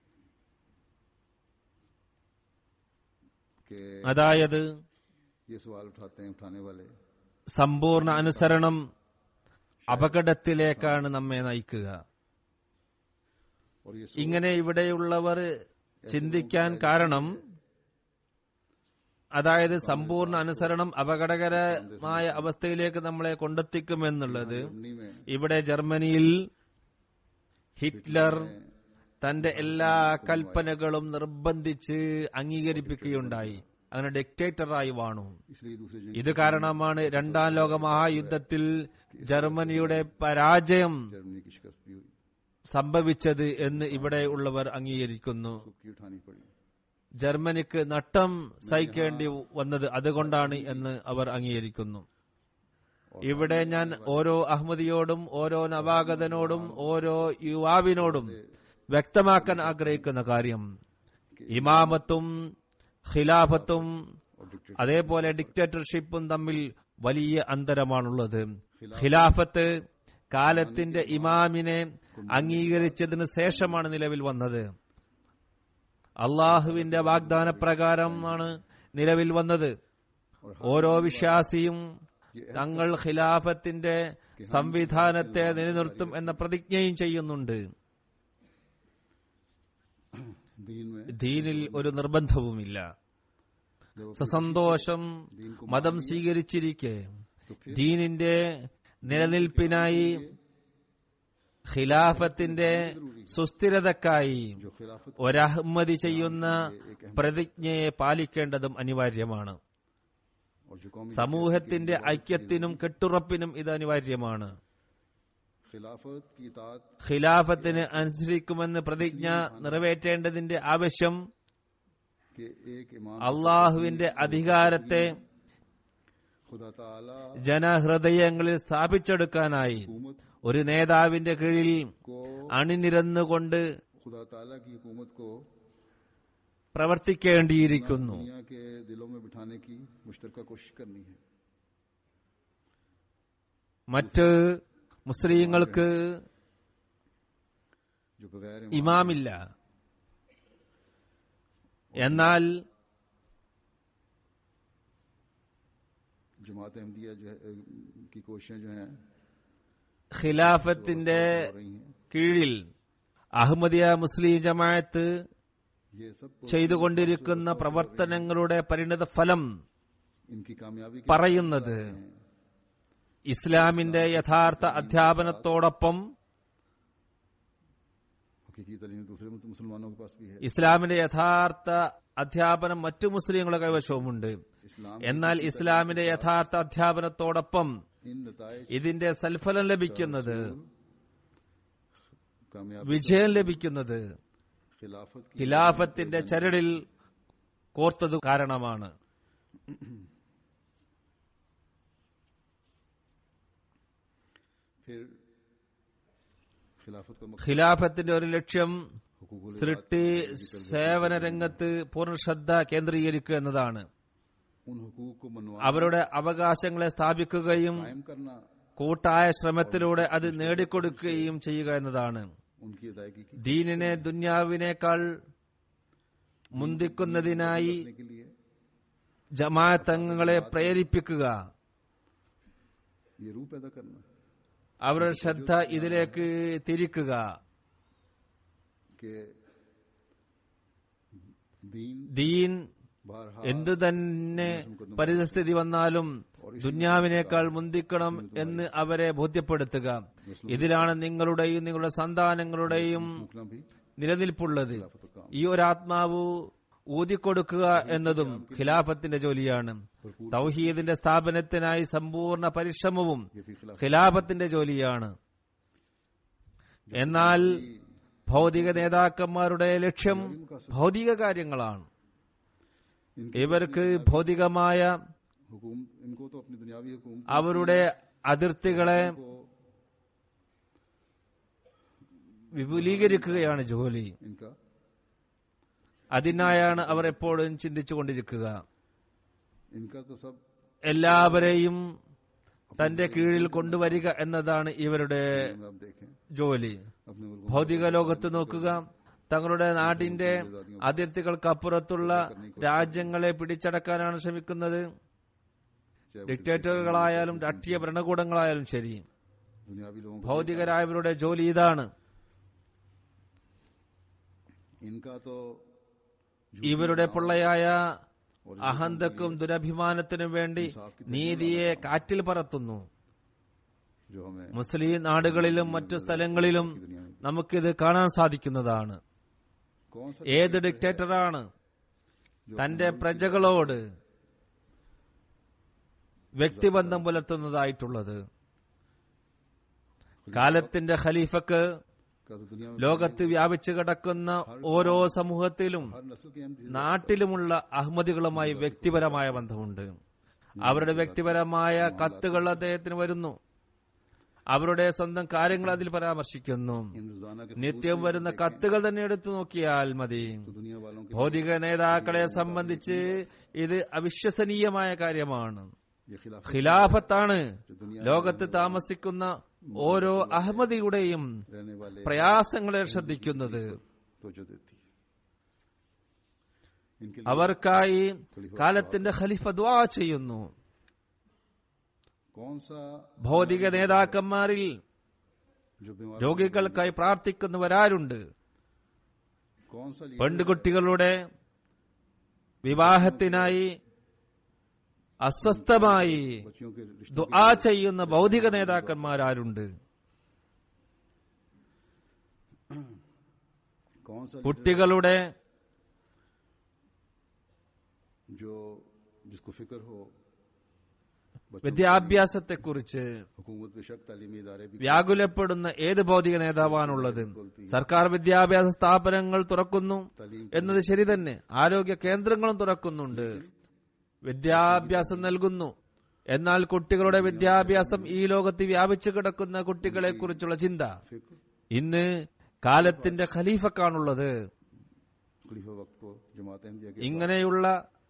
कि അതായത് ये सवाल उठाते हैं उठाने वाले സമ്പൂർണ്ണ അനുസരണം അപകടത്തിലേക്കാണ് നമ്മെ നയിക്കുക और ये ഇങ്ങനെ ഇവിടെയുള്ളവർ ചിന്തിക്കാൻ കാരണം അതായത് സമ്പൂർണ്ണ അനുസരണം അപകടകരമായ അവസ്ഥയിലേക്ക് നമ്മളെ കൊണ്ടെത്തിക്കുമെന്നുള്ളത് जर्मनी में ഇവിടെ ജർമ്മനിയിൽ ഹിറ്റ്ലർ തന്റെ എല്ലാ കൽപ്പനകളും നിർബന്ധിച്ച് അംഗീകരിപ്പിക്കുകയുണ്ടായി അങ്ങനെ ഡിക്റ്റേറ്ററായി വാണു इसलिए दूसरे जंग ഇത് കാരണമാണ് രണ്ടാം ലോക മഹായുദ്ധത്തിൽ ജർമ്മനിയുടെ പരാജയം जर्मनी की शिकस्त भी हुई സംഭവിച്ചത് എന്ന് ഇവിടെ ഉള്ളവർ അംഗീകരിക്കുന്നു की उठानी पड़ी ജർമ്മനിക്ക് നട്ടം സഹിക്കേണ്ടി വന്നത് അതുകൊണ്ടാണ് എന്ന് അവർ അംഗീകരിക്കുന്നു ഇവിടെ ഞാൻ ഓരോ അഹമ്മദിയോടും ഓരോ നവാഗതനോടും ഓരോ യുവാവിനോടും വ്യക്തമാക്കാൻ ആഗ്രഹിക്കുന്ന കാര്യം ഇമാമത്തും ഖിലാഫത്തും और डिक्टेटर അതേപോലെ ഡിക്റ്റേറ്റർഷിപ്പും തമ്മിൽ വലിയ അന്തരമാണുള്ളത് ഖിലാഫത്ത് കാലത്തിന്റെ ഇമാമിനെ അംഗീകരിച്ചതിന് ശേഷമാണ് നിലവിൽ വന്നത് അള്ളാഹുവിന്റെ വാഗ്ദാന പ്രകാരമാണ് നിലവിൽ വന്നത് और ഓരോ വിശ്വാസിയും തങ്ങൾ ഖിലാഫത്തിന്റെ സംവിധാനത്തെ നിലനിർത്തും എന്ന പ്രതിജ്ഞയും ചെയ്യുന്നുണ്ട് दीन में ദീനിൽ ഒരു നിർബന്ധവുമില്ല जब वो സസന്തോഷം മതം സ്വീകരിച്ചിരിക്കെ ദീനിന്റെ നിലനിൽപ്പിനായി ഖിലാഫത്തിന്റെ സുസ്ഥിരതക്കായി जो खिलाफत ഒരഹമ്മതി ചെയ്യുന്ന പ്രതിജ്ഞയെ പാലിക്കേണ്ടതും അനിവാര്യമാണ് और जो कौमी സമൂഹത്തിന്റെ ഐക്യത്തിനും കെട്ടുറപ്പിനും ഇത് അനിവാര്യമാണ് खिलाफत की इतात ഖിലാഫത്തിന് അനുസരിക്കുമെന്ന് പ്രതിജ്ഞ നിറവേറ്റേണ്ടതിന്റെ ആവശ്യം के एक ईमान അള്ളാഹുവിന്റെ അധികാരത്തെ खुदा ताला ജനഹൃദയങ്ങളിൽ സ്ഥാപിച്ചെടുക്കാനായി हुकूमत ഒരു നേതാവിന്റെ കീഴിൽ को അണിനിരന്നുകൊണ്ട് खुदा ताला की हुकूमत को പ്രവർത്തിക്കേണ്ടിയിരിക്കുന്നു दुनिया के दिलों में बिठाने की मुश्तरका कोशिश करनी है മറ്റ് മുസ്ലിങ്ങൾക്ക് जो बगैर ഇമാമില്ല എന്നാൽ जमात अहमदिया जो है अ, की कोशिशें जो हैं ഖിലാഫത്തിന്റെ हो रही हैं കീഴിൽ അഹമ്മദിയ മുസ്ലിം ജമാഅത്ത് ये सब ചെയ്തുകൊണ്ടിരിക്കുന്ന പ്രവർത്തനങ്ങളുടെ പരിണത ഫലം इनकी कामयाबी के പറയുന്നത് ഇസ്ലാമിന്റെ യഥാർത്ഥ അധ്യാപനത്തോടൊപ്പം हकीकी तलीम दूसरे मुस- मुसलमानों के पास भी है ഇസ്ലാമിന്റെ യഥാർത്ഥ അധ്യാപനം മറ്റു മുസ്ലിങ്ങളുടെ കൈവശവുമുണ്ട് इस्लाम എന്നാൽ ഇസ്ലാമിന്റെ യഥാർത്ഥ അധ്യാപനത്തോടൊപ്പം इन नतज ഇതിന്റെ സൽഫലം ലഭിക്കുന്നത് कामयाबी വിജയം ലഭിക്കുന്നത് खिलाफत की ഖിലാഫത്തിന്റെ ചരടിൽ കോർത്തതു കാരണമാണ് फिर खिलाफत का मकसद ഖിലാഫത്തിന്റെ ഒരു ലക്ഷ്യം हुकूकुल സൃഷ്ടി സേവന രംഗത്ത് പൂർണ്ണ ശ്രദ്ധ കേന്ദ്രീകരിക്കുക എന്നതാണ് उन हुकूक को मनवा അവരുടെ അവകാശങ്ങളെ സ്ഥാപിക്കുകയും कायम करना കൂട്ടായ ശ്രമത്തിലൂടെ അത് നേടിക്കൊടുക്കുകയും ചെയ്യുക എന്നതാണ് उनकी अदायगी की ദീനിനെ ദുന്യാവിനേക്കാൾ മുന്തിക്കുന്നതിനായി करने के लिए ജമാഅത്ത് അംഗങ്ങളെ പ്രേരിപ്പിക്കുക ये रूह पैदा करना അവരുടെ ശ്രദ്ധ ഇതിലേക്ക് തിരിക്കുക कि दीन ദീൻ बारहा എന്തു തന്നെ പരിസ്ഥിതി വന്നാലും ദുന്യാവിനേക്കാൾ മുന്തിക്കണം എന്ന് അവരെ ബോധ്യപ്പെടുത്തുക ഇതിലാണ് നിങ്ങളുടെയും നിങ്ങളുടെ സന്താനങ്ങളുടെയും फूकना भी നിലനിൽപ്പുള്ളത് खिलाफत का काम ഈ ഒരു ആത്മാവ് ഊതിക്കൊടുക്കുക എന്നതും ഖിലാഫത്തിന്റെ ജോലിയാണ് തൗഹീദിന്റെ സ്ഥാപനത്തിനായി സമ്പൂർണ്ണ പരിശ്രമവും ये भी खिलाफ ഖിലാഫത്തിന്റെ ജോലിയാണ് എന്നാൽ ഭൗതിക നേതാക്കന്മാരുടെ ലക്ഷ്യം ഭൗതിക കാര്യങ്ങളാണ് इनकी ഇവർക്ക് ഭൗതികമായ हुकूम इनको तो अपनी दुनियावी हुकूम അവരുടെ അതിർത്തികളെ को വിപുലീകരിക്കുകയാണ് ജോലി इनका അതിനായാണ് അവർ എപ്പോഴും ചിന്തിച്ചുകൊണ്ടിരിക്കുക इनका तो सब എല്ലാവരെയും തന്റെ കീഴിൽ കൊണ്ടുവരിക എന്നതാണ് ഇവരുടെ में आप देखें ജോലി अपने मुल्क ഭൗതിക ലോകത്ത് നോക്കുക തങ്ങളുടെ നാടിന്റെ അതിർത്തികൾക്കപ്പുറത്തുള്ള രാജ്യങ്ങളെ പിടിച്ചടക്കാനാണ് ശ്രമിക്കുന്നത് चाहे वो ഡിക്റ്റേറ്ററുകളായാലും രാഷ്ട്രീയ ഭരണകൂടങ്ങളായാലും ശരി दुनियावी लोगों को ഭൗതികരായവരുടെ ജോലി ഇതാണ് इनका तो ഇവരുടെ പൊള്ളയായ അഹന്തക്കും ദുരഭിമാനത്തിനും വേണ്ടി നീതിയെ കാറ്റിൽ പറത്തുന്നു जो हमें മുസ്ലിം നാടുകളിലും മറ്റു സ്ഥലങ്ങളിലും दुनिया में നമുക്കിത് കാണാൻ സാധിക്കുന്നതാണ് कौन सा ഏത് ഡിക്റ്റേറ്ററാണ് തന്റെ പ്രജകളോട് വ്യക്തിബന്ധം പുലർത്തുന്നതായിട്ടുള്ളത് കാലത്തിന്റെ ഖലീഫക്ക് का तो दुनिया में ലോകത്ത് വ്യാപിച്ചു കിടക്കുന്ന ഓരോ സമൂഹത്തിലും हर नस्ल के हम നാട്ടിലുമുള്ള അഹമ്മദികളുമായി വ്യക്തിപരമായ ബന്ധമുണ്ട് അവരുടെ വ്യക്തിപരമായ കത്തുകൾ അദ്ദേഹത്തിന് വരുന്നു അവരുടെ സ്വന്തം കാര്യങ്ങൾ അതിൽ പരാമർശിക്കുന്നു इन रोजाना के നിത്യം വരുന്ന കത്തുകൾ തന്നെ എടുത്തു നോക്കിയാൽ മതി तो दुनिया वालों के ഭൗതിക നേതാക്കളെ സംബന്ധിച്ച് ഇത് അവിശ്വസനീയമായ കാര്യമാണ് ये खिलाफ ഖിലാഫത്താണ് जो दुनिया ലോകത്ത് താമസിക്കുന്ന ഓരോ അഹമ്മദിയുടെയും रहने वाले പ്രയാസങ്ങളെ ശ്രദ്ധിക്കുന്നത് तो जो देती है इनके लिए അവർക്കായി കാലത്തിന്റെ ഖലീഫ ദ്വാ ചെയ്യുന്നു कौन सा ഭൗതിക നേതാക്കന്മാരിൽ जो बीमार രോഗികൾക്കായി പ്രാർത്ഥിക്കുന്നവരാരുണ്ട് कौन सा लीडर പെൺകുട്ടികളുടെ വിവാഹത്തിനായി അസ്വസ്ഥമായി बच्चियों के रिश्ते ദുആ ചെയ്യുന്ന ഭൗതിക നേതാക്കന്മാരാരുണ്ട് कौन सा लीडर കുട്ടികളുടെ जो जिसको फिक्र हो बच्चों വിദ്യാഭ്യാസത്തെക്കുറിച്ച് हुकूमत बेशक तालीमी इदारे भी വ്യാകുലപ്പെടുന്ന ഏത് ഭൗതിക നേതാവാണുള്ളത് സർക്കാർ വിദ്യാഭ്യാസ സ്ഥാപനങ്ങൾ തുറക്കുന്നു तालीम എന്നത് ശരി തന്നെ ആരോഗ്യ കേന്ദ്രങ്ങളും തുറക്കുന്നുണ്ട് വിദ്യാഭ്യാസം നൽകുന്നു എന്നാൽ കുട്ടികളുടെ വിദ്യാഭ്യാസം ഈ ലോകത്ത് വ്യാപിച്ചു കിടക്കുന്ന കുട്ടികളെ കുറിച്ചുള്ള ചിന്ത फिक्र ഇന്ന് കാലത്തിന്റെ ഖലീഫക്കാണുള്ളത് खलीफा वक्त को जमात अहमदिया के ഇങ്ങനെയുള്ള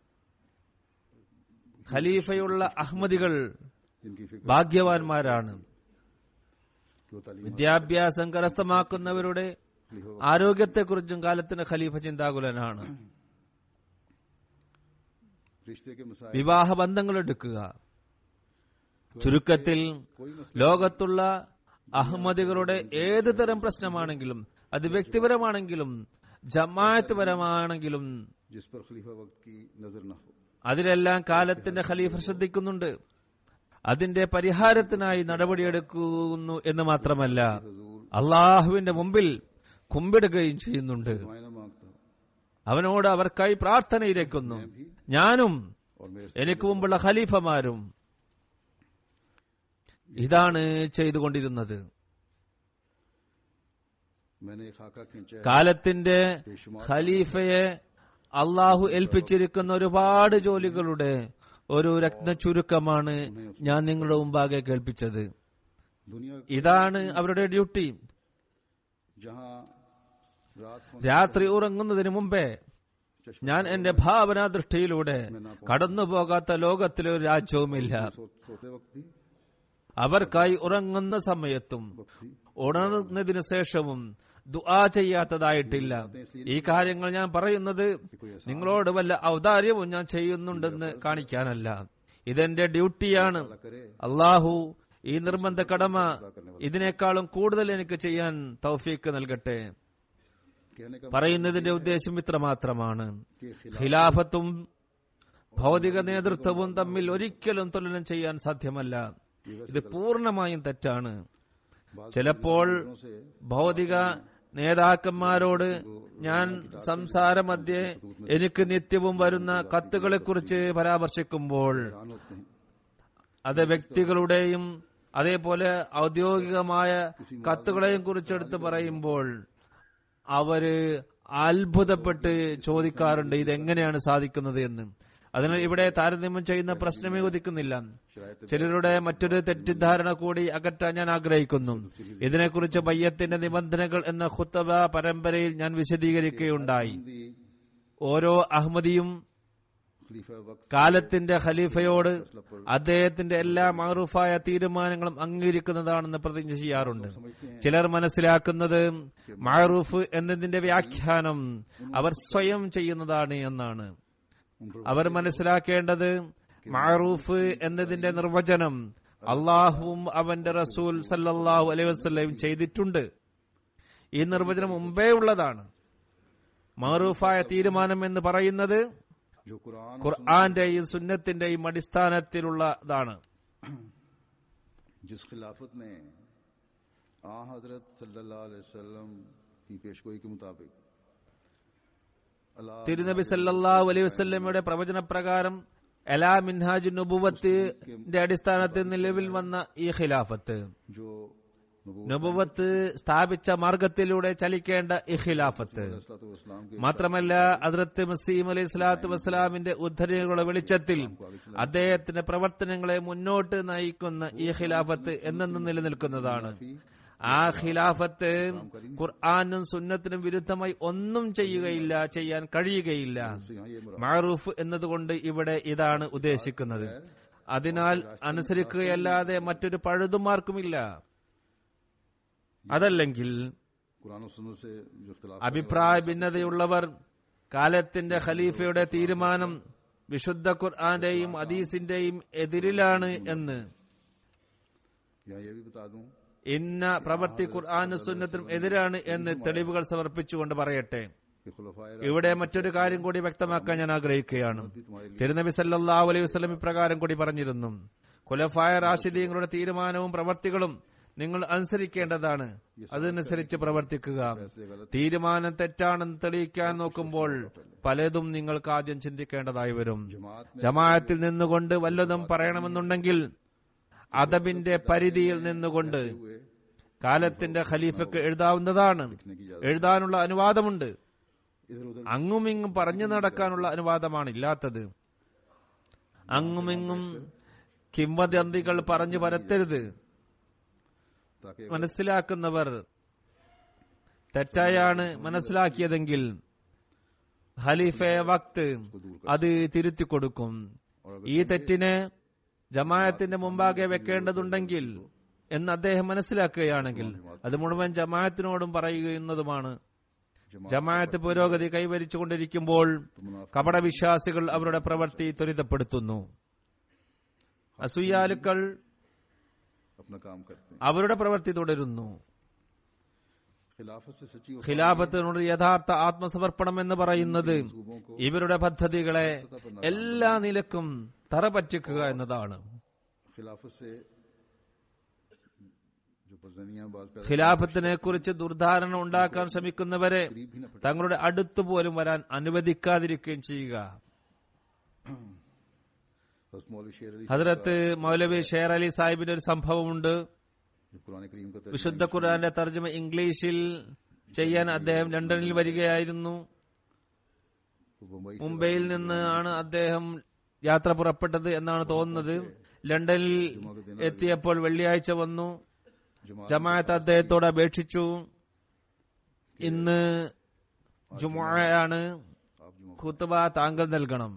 ഖലീഫയുള്ള അഹമ്മദികൾ जिनकी फिक्र ഭാഗ്യവാന്മാരാണ് कि वो तालीम വിദ്യാഭ്യാസം കരസ്ഥമാക്കുന്നവരുടെ खलीफा ആരോഗ്യത്തെക്കുറിച്ചും കാലത്തിന് ഖലീഫ ചിന്താകുലനാണ് रिश्ते के मसाइल വിവാഹ ബന്ധങ്ങൾ എടുക്കുക ചുരുക്കത്തിൽ कोई मसला ലോകത്തുള്ള അഹമ്മദികളുടെ ഏത് തരം പ്രശ്നമാണെങ്കിലും അത് വ്യക്തിപരമാണെങ്കിലും ജമാഅത്ത് പരമാണെങ്കിലും जिस पर खलीफा वक्त की नजर न हो അതിലെല്ലാം കാലത്തിന്റെ ഖലീഫ ശ്രദ്ധിക്കുന്നുണ്ട് അതിന്റെ പരിഹാരത്തിനായി നടപടിയെടുക്കുന്നു എന്ന് മാത്രമല്ല हजूर അള്ളാഹുവിന്റെ മുമ്പിൽ കുമ്പിടുകയും ചെയ്യുന്നുണ്ട് दुआएं न मांगता അവനോട് അവർക്കായി പ്രാർത്ഥനയിലേക്കുന്നു ഞാനും और मेरे എനിക്ക് മുമ്പുള്ള ഖലീഫമാരും ഇതാണ് ചെയ്തുകൊണ്ടിരുന്നത് मैंने एक खाका खींचा है കാലത്തിന്റെ ഖലീഫയെ അള്ളാഹു ഏൽപ്പിച്ചിരിക്കുന്ന ഒരുപാട് ജോലികളുടെ ഒരു രത്ന ചുരുക്കമാണ് ഞാൻ നിങ്ങളുടെ മുമ്പാകെ കേൾപ്പിച്ചത് दुनिया ഇതാണ് അവരുടെ ഡ്യൂട്ടി जहां रात होने രാത്രി ഉറങ്ങുന്നതിന് മുമ്പേ चश्मे ഞാൻ എന്റെ ഭാവനാ ദൃഷ്ടിയിലൂടെ കടന്നു പോകാത്ത ലോകത്തിലെ ഒരു രാജ്യവുമില്ല सो, सोते वक्त भी അവർക്കായി ഉറങ്ങുന്ന സമയത്തും वक्त भी ഉണർന്നതിനു ശേഷവും ദുആ ചെയ്യാത്തതായിട്ടില്ല ഈ കാര്യങ്ങൾ ഞാൻ പറയുന്നത് നിങ്ങളോട് വല്ല ഔദാര്യവും ഞാൻ ചെയ്യുന്നുണ്ടെന്ന് കാണിക്കാനല്ല ഇതെന്റെ ഡ്യൂട്ടിയാണ് अल्लाह करे അള്ളാഹു ഈ നിർബന്ധ കടമ ഇതിനേക്കാളും കൂടുതൽ എനിക്ക് ചെയ്യാൻ തൗഫീക്ക് നൽകട്ടെ कहने का പറയുന്നതിന്റെ ഉദ്ദേശം ഇത്ര മാത്രമാണ് कि खिलाफ ഖിലാഫത്തും ഭൗതിക നേതൃത്വവും തമ്മിൽ ഒരിക്കലും തുലനം ചെയ്യാൻ സാധ്യമല്ല ഇത് പൂർണ്ണമായും തെറ്റാണ് ചിലപ്പോൾ से ഭൗതിക നേതാക്കന്മാരോട് ഞാൻ സംസാരമധ്യേ എനിക്ക് നിത്യവും വരുന്ന കത്തുകളെക്കുറിച്ച് പരാമർശിക്കുമ്പോൾ हैरान होते हैं അത് വ്യക്തികളുടെയും അതേപോലെ ഔദ്യോഗികമായ കത്തുകളെയും കുറിച്ചെടുത്ത് പറയുമ്പോൾ അവര് അത്ഭുതപ്പെട്ട് ചോദിക്കാറുണ്ട് ഇതെങ്ങനെയാണ് സാധിക്കുന്നത് എന്ന് അതിനാൽ ഇവിടെ താരതമ്യം ചെയ്യുന്ന പ്രശ്നമേ ഉദിക്കുന്നില്ല शरायत ചിലരുടെ മറ്റൊരു തെറ്റിദ്ധാരണ കൂടി അകറ്റാൻ ഞാൻ ആഗ്രഹിക്കുന്നു ഇതിനെക്കുറിച്ച് ബയ്യത്തിന്റെ നിബന്ധനകൾ എന്ന ഖുത്തബ പരമ്പരയിൽ ഞാൻ വിശദീകരിക്കുകയുണ്ടായി दी ഓരോ അഹമ്മദിയും खलीफा वक्त കാലത്തിന്റെ ഖലീഫയോട് അദ്ദേഹത്തിന്റെ എല്ലാ മാറൂഫായ തീരുമാനങ്ങളും അംഗീകരിക്കുന്നതാണെന്ന് പ്രതിജ്ഞ ചെയ്യാറുണ്ട് ചിലർ മനസ്സിലാക്കുന്നത് മാറൂഫ് എന്നതിന്റെ വ്യാഖ്യാനം അവർ സ്വയം ചെയ്യുന്നതാണ് എന്നാണ് उन पर അവർ മനസ്സിലാക്കേണ്ടത് മാറൂഫ് എന്നതിന്റെ നിർവചനം അള്ളാഹുവും അവന്റെ റസൂൽ സല്ലല്ലാഹു അലൈഹി വസല്ലം ചെയ്തിട്ടുണ്ട് ഈ നിർവചനം മുമ്പേ ഉള്ളതാണ് മാറൂഫായ തീരുമാനം എന്ന് പറയുന്നത് जो कुरान ഖുർആന്റെയും സുന്നത്തിന്റെയും അടിസ്ഥാനത്തിലുള്ളതാണ് जिस खिलाफत ने आ हजरत सल्लल्लाहु अलैहि वसल्लम की पेशगोई के मुताबिक अल्लाह തിരുനബി സല്ലല്ലാഹു അലൈഹി വസല്ലമയുടെ പ്രവചനപ്രകാരം എലാ മിൻഹാജ് നുബുവത്തിന്റെ അടിസ്ഥാനത്തിൽ നിലവിൽ വന്ന ഈ ഖിലാഫത്ത് जो नबूवत നുബുവത്ത് സ്ഥാപിച്ച മാർഗത്തിലൂടെ ചലിക്കേണ്ട ഈ ഖിലാഫത്ത് इस्लाम के മാത്രമല്ല അതിർത്ത് മസീം അലൈഹി സ്വലാത്തു വസ്സലാമിന്റെ ഉദ്ധരണികളുടെ വെളിച്ചത്തിൽ അദ്ദേഹത്തിന്റെ പ്രവർത്തനങ്ങളെ മുന്നോട്ട് നയിക്കുന്ന ഈ ഖിലാഫത്ത് എന്നെന്നും നിലനിൽക്കുന്നതാണ് ആ ഖിലാഫത്ത് ഖുർആാനും സുന്നത്തിനും വിരുദ്ധമായി ഒന്നും ചെയ്യുകയില്ല ചെയ്യാൻ കഴിയുകയില്ല से यहाँ ये मुराद മാറൂഫ് എന്നതുകൊണ്ട് ഇവിടെ ഇതാണ് ഉദ്ദേശിക്കുന്നത് അതിനാൽ അനുസരിക്കുകയല്ലാതെ മറ്റൊരു പഴുതുമാർക്കുമില്ല അതല്ലെങ്കിൽ कुरान और सुन्नत से जो इख्तिलाफ അഭിപ്രായ ഭിന്നതയുള്ളവർ കാലത്തിന്റെ ഖലീഫയുടെ തീരുമാനം വിശുദ്ധ ഖുർആന്റെയും അദീസിന്റെയും എതിരിലാണ് എന്ന് या ये भी बता दूं ഇന്ന പ്രവൃത്തി ഖുർആാനും സുന്നത്തിനും എതിരാണ് എന്ന് തെളിവുകൾ സമർപ്പിച്ചുകൊണ്ട് പറയട്ടെ कि खुलफाए ഇവിടെ മറ്റൊരു കാര്യം കൂടി വ്യക്തമാക്കാൻ ഞാൻ ആഗ്രഹിക്കുകയാണ് भी तुम्हारे लिए തിരുനബി സല്ലല്ലാഹു അലൈഹി വസല്ലം ഇപ്രകാരം കൂടി പറഞ്ഞിരുന്നു ഖുലഫായ റാഷിദീങ്ങളുടെ തീരുമാനവും പ്രവർത്തികളും നിങ്ങൾ അനുസരിക്കേണ്ടതാണ് അതനുസരിച്ച് പ്രവർത്തിക്കുക फैसले गलत തീരുമാനം തെറ്റാണെന്ന് തെളിയിക്കാൻ നോക്കുമ്പോൾ പലതും നിങ്ങൾക്ക് ആദ്യം ചിന്തിക്കേണ്ടതായി വരും जमात में ജമാഅത്തിൽ നിന്നുകൊണ്ട് വല്ലതും പറയണമെന്നുണ്ടെങ്കിൽ അദബിന്റെ പരിധിയിൽ നിന്നുകൊണ്ട് हुए കാലത്തിന്റെ ഖലീഫക്ക് എഴുതാവുന്നതാണ് लिखने की इजाजत എഴുതാനുള്ള അനുവാദമുണ്ട് इधर उधर അങ്ങും ഇങ്ങും പറഞ്ഞു നടക്കാനുള്ള അനുവാദമാണ് ഇല്ലാത്തത് അങ്ങുമിങ്ങും കിംവദന്തികൾ പറഞ്ഞു പരത്തരുത് ताकि മനസ്സിലാക്കുന്നവർ തെറ്റായാണ് മനസ്സിലാക്കിയതെങ്കിൽ ഖലീഫെ വക്ത് അത് തിരുത്തി കൊടുക്കും और ഈ തെറ്റിനെ ജമാഅത്തിന്റെ മുമ്പാകെ വെക്കേണ്ടതുണ്ടെങ്കിൽ എന്ന് അദ്ദേഹം മനസ്സിലാക്കുകയാണെങ്കിൽ അത് മുഴുവൻ ജമാഅത്തിനോടും പറയുന്നതുമാണ് ജമാഅത്ത് പുരോഗതി കൈവരിച്ചുകൊണ്ടിരിക്കുമ്പോൾ കപടവിശ്വാസികൾ അവരുടെ പ്രവൃത്തി ത്വരിതപ്പെടുത്തുന്നു അസൂയാലുക്കൾ अपना काम करते हैं അവരുടെ പ്രവൃത്തി തുടരുന്നു खिलाफत से सच्ची वफा ഖിലാഫത്തിനോട് യഥാർത്ഥ ആത്മസമർപ്പണം എന്ന് പറയുന്നത് मंसूबों को ഇവരുടെ പദ്ധതികളെ എല്ലാ നിലക്കും തറപറ്റിക്കുക എന്നതാണ് खिलाफत से जो पजनियां बाज पैदा ഖിലാഫത്തിനെ കുറിച്ച് ദുർധാരണ ഉണ്ടാക്കാൻ ശ്രമിക്കുന്നവരെ करीब भी न पड़े തങ്ങളുടെ അടുത്ത് പോലും വരാൻ അനുവദിക്കാതിരിക്കുകയും ചെയ്യുക बस मौलवी शेर अली ഹജറത്ത് മൗലവി ഷേർ അലി സാഹിബിന്റെ ഒരു സംഭവമുണ്ട് जो कुरान करीम का तर्जुमा വിശുദ്ധ ഖുർആന്റെ തർജ്ജമ ഇംഗ്ലീഷിൽ ചെയ്യാൻ അദ്ദേഹം ലണ്ടനിൽ വരികയായിരുന്നു वो बम्बई से മുംബൈയിൽ നിന്ന് ആണ് അദ്ദേഹം യാത്ര പുറപ്പെട്ടത് എന്നാണ് തോന്നുന്നത് ലണ്ടനിൽ എത്തിയപ്പോൾ വെള്ളിയാഴ്ച വന്നു जमात ജമാഅത്ത് അദ്ദേഹത്തോട് അപേക്ഷിച്ചു ഇന്ന് ജുമുഅയാണ് आप जुमा ഖുത്ബ താങ്കൾ നൽകണം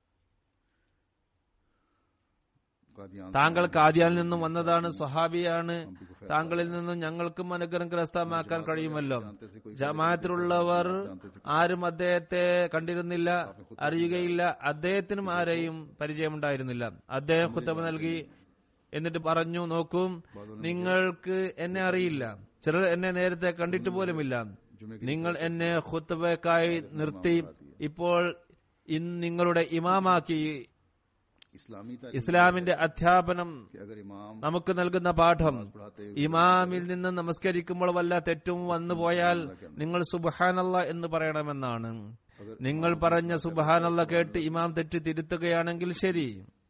कादियान താങ്കൾ കാദിയാൽ നിന്നും വന്നതാണ് സ്വഹാബിയാണ് താങ്കളിൽ നിന്നും ഞങ്ങൾക്കും അനുഗ്രഹം കരസ്ഥമാക്കാൻ കഴിയുമല്ലോ ജമാഅത്തിലുള്ളവർ ആരും അദ്ദേഹത്തെ കണ്ടിരുന്നില്ല അറിയുകയില്ല അദ്ദേഹത്തിനും ആരെയും പരിചയമുണ്ടായിരുന്നില്ല അദ്ദേഹം ഖുത്തബ നൽകി എന്നിട്ട് പറഞ്ഞു നോക്കൂ നിങ്ങൾക്ക് എന്നെ അറിയില്ല ചിലർ എന്നെ നേരത്തെ കണ്ടിട്ട് പോലുമില്ല നിങ്ങൾ എന്നെ ഖുത്തബക്കായി നിർത്തി ഇപ്പോൾ ഇന്ന് നിങ്ങളുടെ ഇമാമാക്കി इस्लामी तालीम ഇസ്ലാമിന്റെ അധ്യാപനം कि अगर इमाम നമുക്ക് നൽകുന്ന പാഠം पढ़ाते ഇമാമിൽ നിന്ന് നമസ്കരിക്കുമ്പോൾ വല്ല തെറ്റും വന്നു പോയാൽ നിങ്ങൾ സുബഹാനല്ല എന്ന് പറയണമെന്നാണ് നിങ്ങൾ പറഞ്ഞ സുബഹാനല്ല കേട്ട് ഇമാം തെറ്റ് തിരുത്തുകയാണെങ്കിൽ ശരി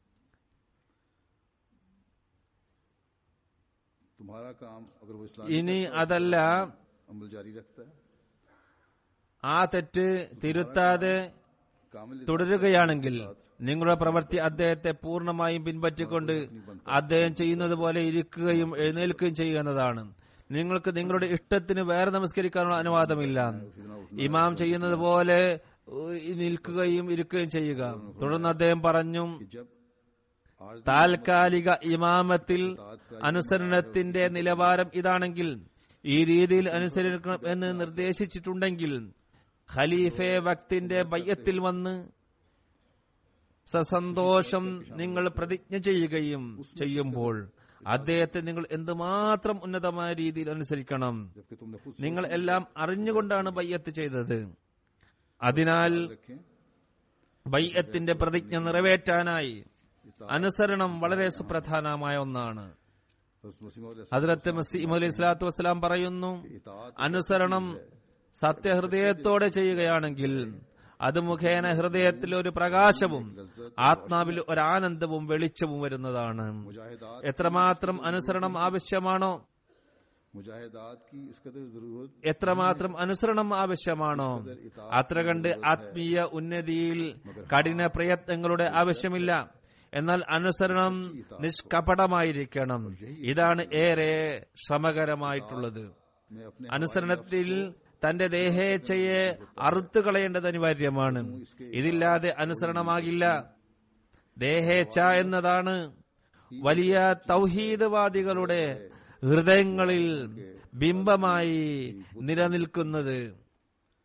तुम्हारा काम अगर वो इस्लाम ഇനി അതല്ല अमल जारी रखता है ആ തെറ്റ് തിരുത്താതെ कामिल തുടരുകയാണെങ്കിൽ നിങ്ങളുടെ പ്രവൃത്തി അദ്ദേഹത്തെ പൂർണ്ണമായും പിൻപറ്റിക്കൊണ്ട് അദ്ദേഹം ചെയ്യുന്നത് പോലെ ഇരിക്കുകയും എഴുന്നേൽക്കുകയും ചെയ്യുക എന്നതാണ് നിങ്ങൾക്ക് നിങ്ങളുടെ ഇഷ്ടത്തിന് വേറെ നമസ്കരിക്കാനുള്ള അനുവാദമില്ല ഇമാം ചെയ്യുന്നത് പോലെ ഉ- നിൽക്കുകയും ഇരിക്കുകയും ചെയ്യുക തുടർന്ന് അദ്ദേഹം പറഞ്ഞു कि जब आज താൽക്കാലിക ഇമാമത്തിൽ അനുസരണത്തിന്റെ നിലവാരം ഇതാണെങ്കിൽ ഈ രീതിയിൽ അനുസരിക്കണം എന്ന് നിർദ്ദേശിച്ചിട്ടുണ്ടെങ്കിൽ ഖലീഫെ വക്തിന്റെ ബയ്യത്തിൽ വന്ന് സസന്തോഷം നിങ്ങൾ പ്രതിജ്ഞ ചെയ്യുകയും ചെയ്യുമ്പോൾ അദ്ദേഹത്തെ നിങ്ങൾ എന്തുമാത്രം ഉന്നതമായ രീതിയിൽ അനുസരിക്കണം जबकि तुमने खुद നിങ്ങൾ എല്ലാം അറിഞ്ഞുകൊണ്ടാണ് ബയ്യത്ത് ചെയ്തത് അതിനാൽ रखे ബയ്യത്തിന്റെ പ്രതിജ്ഞ നിറവേറ്റാനായി അനുസരണം വളരെ സുപ്രധാനമായ ഒന്നാണ് ഹജ്രത്ത് മസീം അലൈഹി സ്വലാത്തു വസ്സലാം പറയുന്നു അനുസരണം സത്യഹൃദയത്തോടെ ചെയ്യുകയാണെങ്കിൽ അത് മുഖേന ഹൃദയത്തിൽ ഒരു പ്രകാശവും ആത്മാവിൽ ഒരു ആനന്ദവും വെളിച്ചവും വരുന്നതാണ് मुजाहिदात എത്രമാത്രം അനുസരണം ആവശ്യമാണോ मुजाहिदात की इस कदर जरूरत എത്രമാത്രം അനുസരണം ആവശ്യമാണോ അത്ര കണ്ട് ആത്മീയ ഉന്നതിയിൽ കഠിന പ്രയത്നങ്ങളുടെ ആവശ്യമില്ല എന്നാൽ അനുസരണം നിഷ്കപടമായിരിക്കണം ഇതാണ് ഏറെ ശ്രമകരമായിട്ടുള്ളത് में अपने അനുസരണത്തിൽ തന്റെ ദേഹേച്ഛയെ അറുത്തു കളയേണ്ടത് അനിവാര്യമാണ് ഇതില്ലാതെ അനുസരണമാകില്ല ദേഹേച്ഛ എന്നതാണ് വലിയ തൗഹീദവാദികളുടെ ഹൃദയങ്ങളിൽ ബിംബമായി നിലനിൽക്കുന്നത്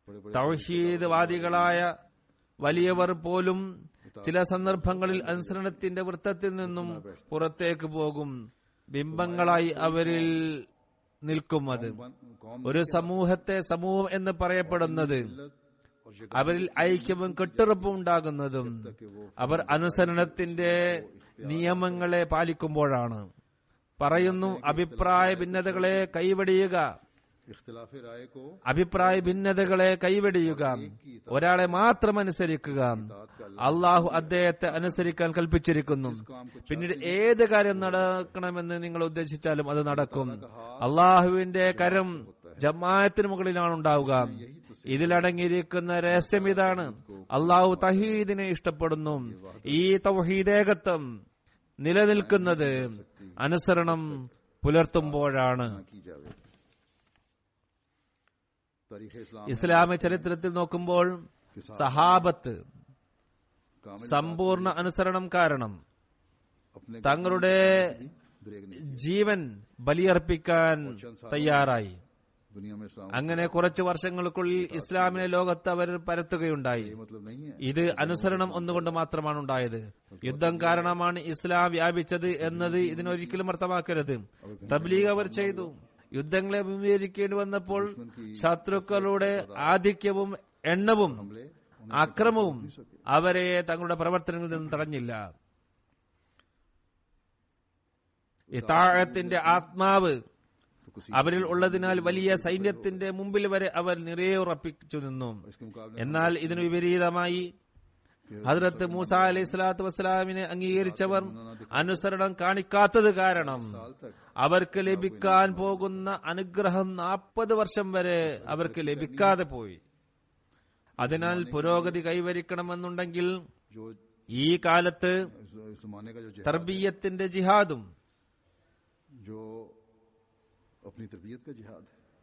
बड़े बड़े തൗഹീദ് വാദികളായ വലിയവർ പോലും ചില സന്ദർഭങ്ങളിൽ അനുസരണത്തിന്റെ വൃത്തത്തിൽ നിന്നും പുറത്തേക്ക് പോകും ബിംബങ്ങളായി അവരിൽ നിൽക്കും അത് कौम ഒരു സമൂഹത്തെ സമൂഹം എന്ന് പറയപ്പെടുന്നത് और ये അവരിൽ ഐക്യവും കെട്ടുറപ്പും ഉണ്ടാകുന്നതും അവർ അനുസരണത്തിന്റെ നിയമങ്ങളെ പാലിക്കുമ്പോഴാണ് പറയുന്നു അഭിപ്രായ ഭിന്നതകളെ കൈവടിയുക इख्तिलाफ राय को അഭിപ്രായ ഭിന്നതകളെ കൈവെടിയുക ഒരാളെ മാത്രം അനുസരിക്കുക അള്ളാഹു അദ്ദേഹത്തെ അനുസരിക്കാൻ കൽപ്പിച്ചിരിക്കുന്നു പിന്നീട് ഏത് കാര്യം നടക്കണമെന്ന് നിങ്ങൾ ഉദ്ദേശിച്ചാലും അത് നടക്കും അള്ളാഹുവിന്റെ കരം ജമായത്തിന് മുകളിലാണ് ഉണ്ടാവുക ഇതിലടങ്ങിയിരിക്കുന്ന രഹസ്യം ഇതാണ് അള്ളാഹു തഹീദിനെ ഇഷ്ടപ്പെടുന്നു ഈ തൗഹീദേകത്വം നിലനിൽക്കുന്നത് അനുസരണം പുലർത്തുമ്പോഴാണ് ना की जावे तारीख इस्लाम ഇസ്ലാമിക ചരിത്രത്തിൽ നോക്കുമ്പോൾ സഹാബത്ത് कामिल സമ്പൂർണ്ണ അനുസരണം കാരണം अपने തങ്ങളുടെ दरेग नहीं ജീവൻ ബലിയർപ്പിക്കാൻ തയ്യാറായി दुनिया में इस्लाम അങ്ങനെ കുറച്ചു വർഷങ്ങൾക്കുള്ളിൽ ഇസ്ലാമിനെ ലോകത്ത് അവർ പരത്തുകയുണ്ടായി ये मतलब नहीं है ഇത് അനുസരണം ഒന്നുകൊണ്ട് മാത്രമാണ് ഉണ്ടായത് യുദ്ധം കാരണമാണ് ഇസ്ലാം വ്യാപിച്ചത് എന്നത് ഇതിനൊരിക്കലും അർത്ഥമാക്കരുത് തബ്ലീഗ് അവർ ചെയ്തു യുദ്ധങ്ങളെ അഭിമുഖീകരിക്കേണ്ടി വന്നപ്പോൾ ശത്രുക്കളുടെ ആധിക്യവും എണ്ണവും हमले അക്രമവും അവരെ തങ്ങളുടെ പ്രവർത്തനങ്ങളിൽ നിന്ന് തടഞ്ഞില്ല ഇതാഴത്തിന്റെ ആത്മാവ് तो कुछ അവരിൽ ഉള്ളതിനാൽ വലിയ സൈന്യത്തിന്റെ മുമ്പിൽ വരെ അവർ നിറയുറപ്പിച്ചു നിന്നു इसके मुकाबले എന്നാൽ ഇതിനു വിപരീതമായി ഹദ്രത്ത് മൂസ അലൈഹി സ്വലാത്തു വസ്സലാമിനെ അംഗീകരിച്ചവർ അനുസരണം കാണിക്കാത്തത് കാരണം साल तक അവർക്ക് ലഭിക്കാൻ പോകുന്ന അനുഗ്രഹം നാൽപ്പത് വർഷം വരെ അവർക്ക് ലഭിക്കാതെ പോയി അതിനാൽ പുരോഗതി കൈവരിക്കണമെന്നുണ്ടെങ്കിൽ जो ഈ കാലത്ത് इस इस जमाने का जो जिहाद തർബീയത്തിന്റെ ജിഹാദും जो अपनी तरबियत का जिहाद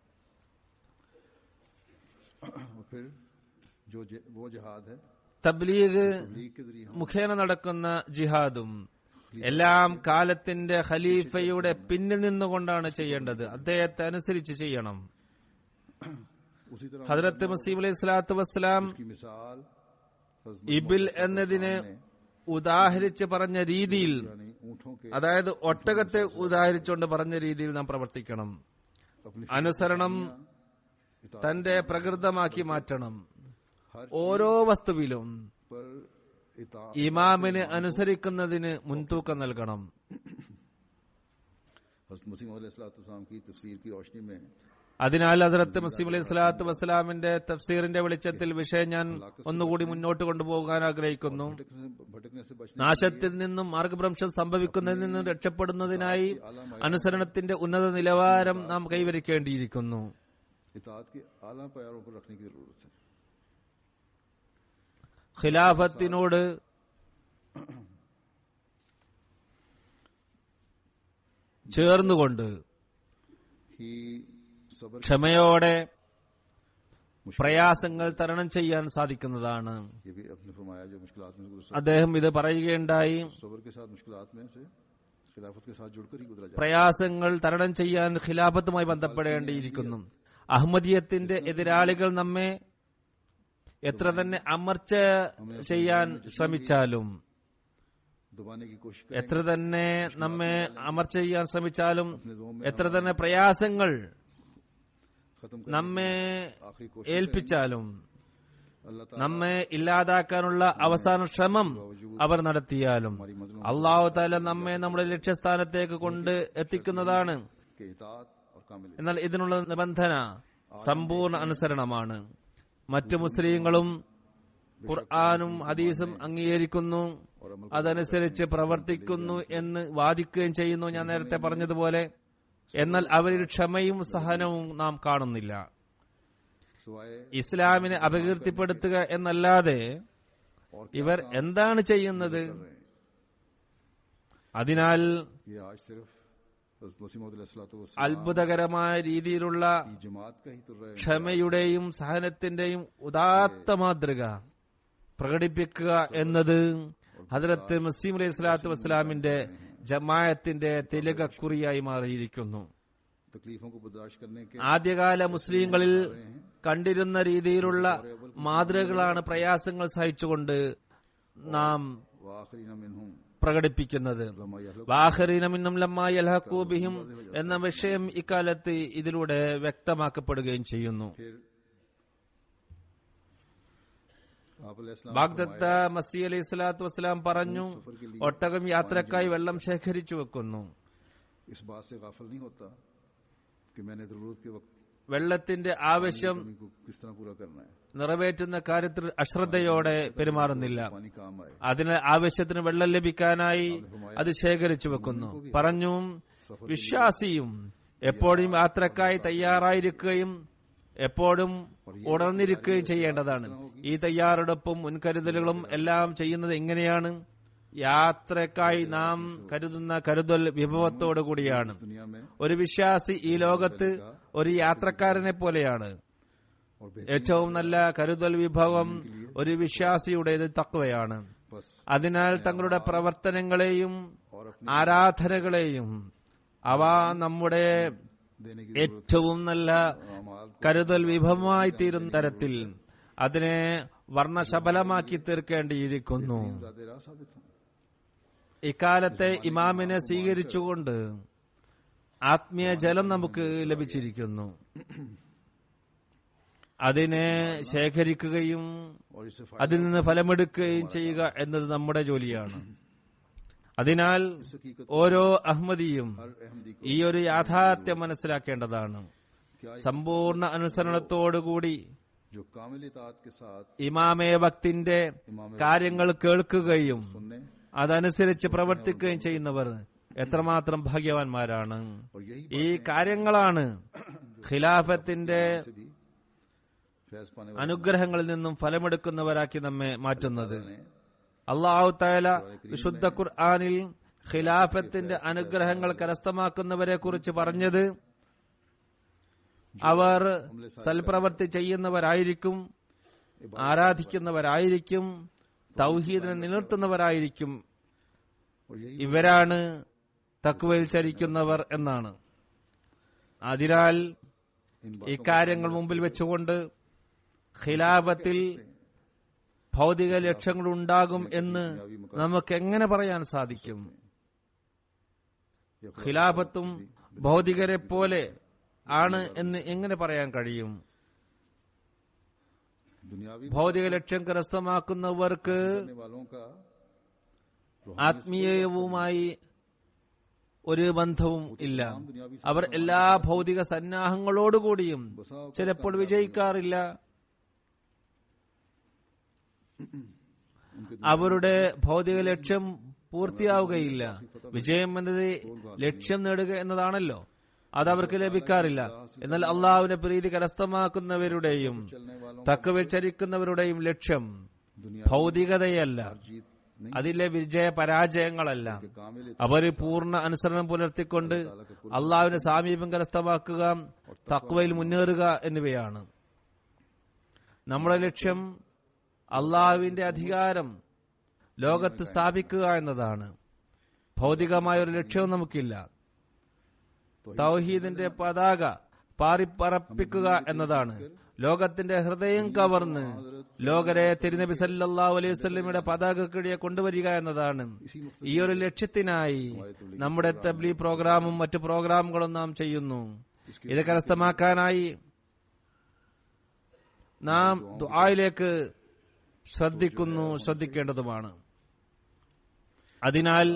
है और फिर जो जि- वो जिहाद है തബ്ലീഗ് तबलीग के जरिए हम മുഖേന നടക്കുന്ന ജിഹാദും എല്ലാം കാലത്തിന്റെ ഖലീഫയുടെ പിന്നിൽ നിന്നുകൊണ്ടാണ് ചെയ്യേണ്ടത് അദ്ദേഹത്തെ അനുസരിച്ച് ചെയ്യണം उसी तरह ഹജറത്ത് മസീം അലൈഹി സ്വലാത്തു വസ്സലാം की मिसाल हज़रत ഇബിൽ എന്നതിനെ ഉദാഹരിച്ച് പറഞ്ഞ രീതിയിൽ यानी ऊँटों के അതായത് ഒട്ടകത്തെ ഉദാഹരിച്ചുകൊണ്ട് പറഞ്ഞ രീതിയിൽ നാം പ്രവർത്തിക്കണം अपनी അനുസരണം തന്റെ പ്രകൃതമാക്കി മാറ്റണം हर ഓരോ വസ്തുവിലും पर इता ഇമാമിനെ അനുസരിക്കുന്നതിന് മുൻതൂക്കം നൽകണം हज़रत मसीह अलैहिस्सलाम की तफसीर की रोशनी में അതിനാൽ ഹസരത്ത് മസീം അലൈഹി സ്വലാത്തു വസ്സലാമിന്റെ തഫ്സീറിന്റെ വെളിച്ചത്തിൽ വിഷയം ഞാൻ ഒന്നുകൂടി മുന്നോട്ട് കൊണ്ടുപോകാൻ ആഗ്രഹിക്കുന്നു भटकने से भटकने से बचने നാശത്തിൽ നിന്നും മാർഗഭ്രംശം സംഭവിക്കുന്നതിൽ നിന്നും രക്ഷപ്പെടുന്നതിനായി അനുസരണത്തിന്റെ ഉന്നത നിലവാരം നാം കൈവരിക്കേണ്ടിയിരിക്കുന്നു इतात के आला प्यारों पर रखने की जरूरत है ഖിലാഫത്തിനോട് ചേർന്നുകൊണ്ട് ही सबर ക്ഷമയോടെ പ്രയാസങ്ങൾ തരണം ചെയ്യാൻ സാധിക്കുന്നതാണ് ये भी अपने फरमाया जो मुश्किलात में गुजर അദ്ദേഹം ഇത് പറയുകയുണ്ടായി सबर के साथ मुश्किलात में से खिलाफत के साथ जुड़कर ही गुजरा जाए പ്രയാസങ്ങൾ തരണം ചെയ്യാൻ ഖിലാഫത്തുമായി ബന്ധപ്പെടേണ്ടിയിരിക്കുന്നു അഹമ്മദീയത്തിന്റെ എതിരാളികൾ നമ്മെ എത്ര തന്നെ അമർച്ച ചെയ്യാൻ ശ്രമിച്ചാലും दबाने की कोशिश എത്ര തന്നെ നമ്മെ അമർച്ച ചെയ്യാൻ ശ്രമിച്ചാലും अपने जोम में എത്ര തന്നെ പ്രയാസങ്ങൾ खत्म कर നമ്മെ आखिरी कोशिश ഏൽപ്പിച്ചാലും अल्लाह ताला നമ്മെ ഇല്ലാതാക്കാനുള്ള അവസാന ശ്രമം അവർ നടത്തിയാലും അള്ളാഹു താല നമ്മെ നമ്മുടെ ലക്ഷ്യസ്ഥാനത്തേക്ക് കൊണ്ട് എത്തിക്കുന്നതാണ് के इतात और कामिल എന്നാൽ ഇതിനുള്ള നിബന്ധന സമ്പൂർണ്ണ അനുസരണമാണ് മറ്റു മുസ്ലിങ്ങളും ഖുർആാനും ഹദീസും അംഗീകരിക്കുന്നു അതനുസരിച്ച് പ്രവർത്തിക്കുന്നു എന്ന് വാദിക്കുകയും ചെയ്യുന്നു ഞാൻ നേരത്തെ പറഞ്ഞതുപോലെ എന്നാൽ അവരിൽ ക്ഷമയും സഹനവും നാം കാണുന്നില്ല सिवाय ഇസ്ലാമിനെ അപകീർത്തിപ്പെടുത്തുക എന്നല്ലാതെ और ഇവർ എന്താണ് ചെയ്യുന്നത് അതിനാൽ ये आज सिर्फ हज़रत मसीह मौद अलैहिस्सलाम അത്ഭുതകരമായ രീതിയിലുള്ള की जमात का ही तो रहे ക്ഷമയുടെയും സഹനത്തിന്റെയും ഉദാത്ത മാതൃക പ്രകടിപ്പിക്കുക എന്നത് ഹജറത്ത് മസീം അലൈഹി സ്വലാത്തു വസ്സലാമിന്റെ ജമായത്തിന്റെ തിലകക്കുറിയായി മാറിയിരിക്കുന്നു तकलीफों को बर्दाश्त करने के ആദ്യകാല മുസ്ലിങ്ങളിൽ കണ്ടിരുന്ന രീതിയിലുള്ള മാതൃകകളാണ് പ്രയാസങ്ങൾ സഹിച്ചുകൊണ്ട് നാം वाखरीन मिनहुम പ്രകടിപ്പിക്കുന്നത് लमा यहलक വാഹരീന മിന്നും ലമ്മാ യൽഹഖൂ ബിഹിം എന്ന വിഷയം ഇക്കാലത്ത് ഇതിലൂടെ വ്യക്തമാക്കപ്പെടുകയും ചെയ്യുന്നു फिर आप अलैहिस्सलाम ബാഗ്ദത്ത മസി അലൈഹി സ്വലാത്തു വസ്സലാം പറഞ്ഞു ഒട്ടകം യാത്രക്കായി വെള്ളം ശേഖരിച്ചു വെക്കുന്നു इस बात से गाफिल नहीं होता कि मैंने जरूरत के वक्त വെള്ളത്തിന്റെ ആവശ്യം कमी को किस तरह पूरा करना है നിറവേറ്റുന്ന കാര്യത്തിൽ അശ്രദ്ധയോടെ പെരുമാറുന്നില്ല पानी काम आए അതിന് ആവശ്യത്തിന് വെള്ളം ലഭിക്കാനായി അത് ശേഖരിച്ചു വെക്കുന്നു പറഞ്ഞു വിശ്വാസിയും എപ്പോഴും യാത്രക്കായി തയ്യാറായിരിക്കുകയും എപ്പോഴും ഉണർന്നിരിക്കുകയും ചെയ്യേണ്ടതാണ് ഈ തയ്യാറെടുപ്പും മുൻകരുതലുകളും എല്ലാം ചെയ്യുന്നത് എങ്ങനെയാണ് യാത്രക്കായി നാം കരുതുന്ന കരുതൽ വിഭവത്തോടു കൂടിയാണ് दुनिया में ഒരു വിശ്വാസി ഈ ലോകത്ത് ഒരു യാത്രക്കാരനെ പോലെയാണ് और बेहतर ഏറ്റവും നല്ല കരുതൽ വിഭവം ഒരു വിശ്വാസിയുടേത് തക്വയാണ് बस അതിനാൽ തങ്ങളുടെ പ്രവർത്തനങ്ങളെയും और अपने ആരാധനകളെയും അവ നമ്മുടെ देने की ഏറ്റവും നല്ല अमाल को കരുതൽ വിഭവമായി തീരുന്ന തരത്തിൽ അതിനെ വർണ്ണശബലമാക്കി തീർക്കേണ്ടിയിരിക്കുന്നു ज्यादा राह साबित हों ഇക്കാലത്തെ ഇമാമിനെ സ്വീകരിച്ചുകൊണ്ട് ആത്മീയ ജലം നമുക്ക് ലഭിച്ചിരിക്കുന്നു അതിനെ ശേഖരിക്കുകയും और इससे അതിൽ നിന്ന് ഫലമെടുക്കുകയും ചെയ്യുക എന്നത് നമ്മുടെ ജോലിയാണ് അതിനാൽ हकीकत ഓരോ അഹമ്മദിയും हर अहमदी को ഈ ഒരു യാഥാർത്ഥ്യം മനസ്സിലാക്കേണ്ടതാണ് क्या സമ്പൂർണ്ണ അനുസരണത്തോടുകൂടി जो कामिल इतात के साथ ഇമാമേ ഭക്തിന്റെ കാര്യങ്ങൾ കേൾക്കുകയും सुनने അതനുസരിച്ച് പ്രവർത്തിക്കുകയും ചെയ്യുന്നവർ എത്രമാത്രം ഭാഗ്യവാന്മാരാണ് और यही ഈ കാര്യങ്ങളാണ് ഖിലാഫത്തിന്റെ से भी फैज पाने അനുഗ്രഹങ്ങളിൽ നിന്നും ഫലമെടുക്കുന്നവരാക്കി നമ്മെ മാറ്റുന്നത് वाले ने അള്ളാഹു താല വിശുദ്ധ ഖുർആാനിൽ ഖിലാഫത്തിന്റെ അനുഗ്രഹങ്ങൾ കരസ്ഥമാക്കുന്നവരെ കുറിച്ച് പറഞ്ഞത് അവർ സൽപ്രവർത്തി ചെയ്യുന്നവരായിരിക്കും ആരാധിക്കുന്നവരായിരിക്കും തൗഹീദിനെ നിലനിർത്തുന്നവരായിരിക്കും और यही ഇവരാണ് തക്വയിൽ ചരിക്കുന്നവർ എന്നാണ് അതിനാൽ इन ഇക്കാര്യങ്ങൾ മുമ്പിൽ വെച്ചുകൊണ്ട് ഖിലാഫത്തിൽ ഭൗതിക ലക്ഷ്യങ്ങൾ ഉണ്ടാകും എന്ന് നമുക്ക് എങ്ങനെ പറയാൻ സാധിക്കും ഖിലാഫത്തും ഭൗതികരെ പോലെ ആണ് എന്ന് എങ്ങനെ പറയാൻ കഴിയും दुनियावी ഭൗതിക ലക്ഷ്യം കരസ്ഥമാക്കുന്നവർക്ക് करने वालों का ആത്മീയവുമായി ഒരു ബന്ധവും ഇല്ല അവർ എല്ലാ ഭൗതിക സന്നാഹങ്ങളോടുകൂടിയും ചിലപ്പോൾ വിജയിക്കാറില്ല उनके അവരുടെ ഭൗതിക ലക്ഷ്യം പൂർത്തിയാവുകയില്ല വിജയം എന്നത് ലക്ഷ്യം നേടുക എന്നതാണല്ലോ അത് അവർക്ക് ലഭിക്കാറില്ല എന്നാൽ അള്ളാഹുവിന്റെ പ്രീതി കരസ്ഥമാക്കുന്നവരുടെയും चलने वालों തക്കവിൽ ചരിക്കുന്നവരുടെയും ലക്ഷ്യം दुनिया ഭൗതികതയല്ല जीत नहीं അതിലെ വിജയ പരാജയങ്ങളല്ല के कामिल അവർ പൂർണ്ണ അനുസരണം പുലർത്തിക്കൊണ്ട് അള്ളാഹുവിന്റെ സാമീപ്യം കരസ്ഥമാക്കുക തക്വയിൽ മുന്നേറുക എന്നിവയാണ് നമ്മുടെ ലക്ഷ്യം അള്ളാഹുവിന്റെ അധികാരം ലോകത്ത് സ്ഥാപിക്കുക എന്നതാണ് ഭൗതികമായ ഒരു ലക്ഷ്യവും നമുക്കില്ല തൗഹീദിന്റെ പതാക പാറിപ്പറപ്പിക്കുക എന്നതാണ് ലോകത്തിന്റെ ഹൃദയം കവർന്ന് ലോകരെ തിരുനബി സല്ലല്ലാഹു അലൈഹി വസല്ലമയുടെ പതാകക്കിടിയെ കൊണ്ടുവരിക എന്നതാണ് ഈ ഒരു ലക്ഷ്യത്തിനായി നമ്മുടെ തബ്ലി പ്രോഗ്രാമും മറ്റു പ്രോഗ്രാമുകളും നാം ചെയ്യുന്നു ഇത് കരസ്ഥമാക്കാനായി നാം ദുആയിലേക്ക് ശ്രദ്ധിക്കുന്നു ശ്രദ്ധിക്കേണ്ടതുമാണ് അതിനാൽ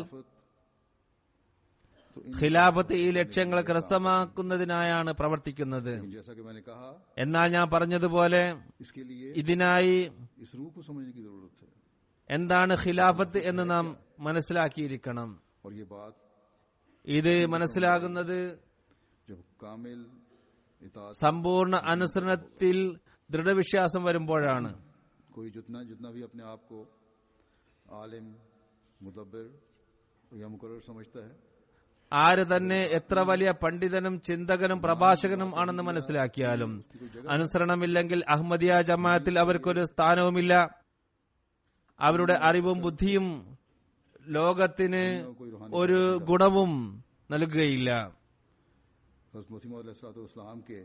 तो इन ഖിലാഫത്ത് ഈ ലക്ഷ്യങ്ങൾ കരസ്ഥമാക്കുന്നതിനായാണ് പ്രവർത്തിക്കുന്നത് जैसा कि मैंने कहा എന്നാൽ ഞാൻ പറഞ്ഞതുപോലെ इसके लिए ഇതിനായി इस रूह को समझने की जरूरत है എന്താണ് ഖിലാഫത്ത് എന്ന് നാം മനസ്സിലാക്കിയിരിക്കണം और ये बात ഇത് മനസ്സിലാകുന്നത് जब कामिल इतात സമ്പൂർണ്ണ അനുസരണത്തിൽ ദൃഢവിശ്വാസം വരുമ്പോഴാണ് कोई जितना जितना भी अपने आप को आलिम मुदब्बिर या मुकर्रर समझता है ആര് തന്നെ എത്ര വലിയ പണ്ഡിതനും ചിന്തകനും പ്രഭാഷകനും ആണെന്ന് മനസ്സിലാക്കിയാലും അനുസരണമില്ലെങ്കിൽ അഹമ്മദിയ ജമാഅത്തിൽ അവർക്കൊരു സ്ഥാനവുമില്ല അവരുടെ അറിവും ബുദ്ധിയും ലോകത്തിന് ഒരു ഗുണവും നൽകുകയില്ല हज़रत मसीम इस्लाम के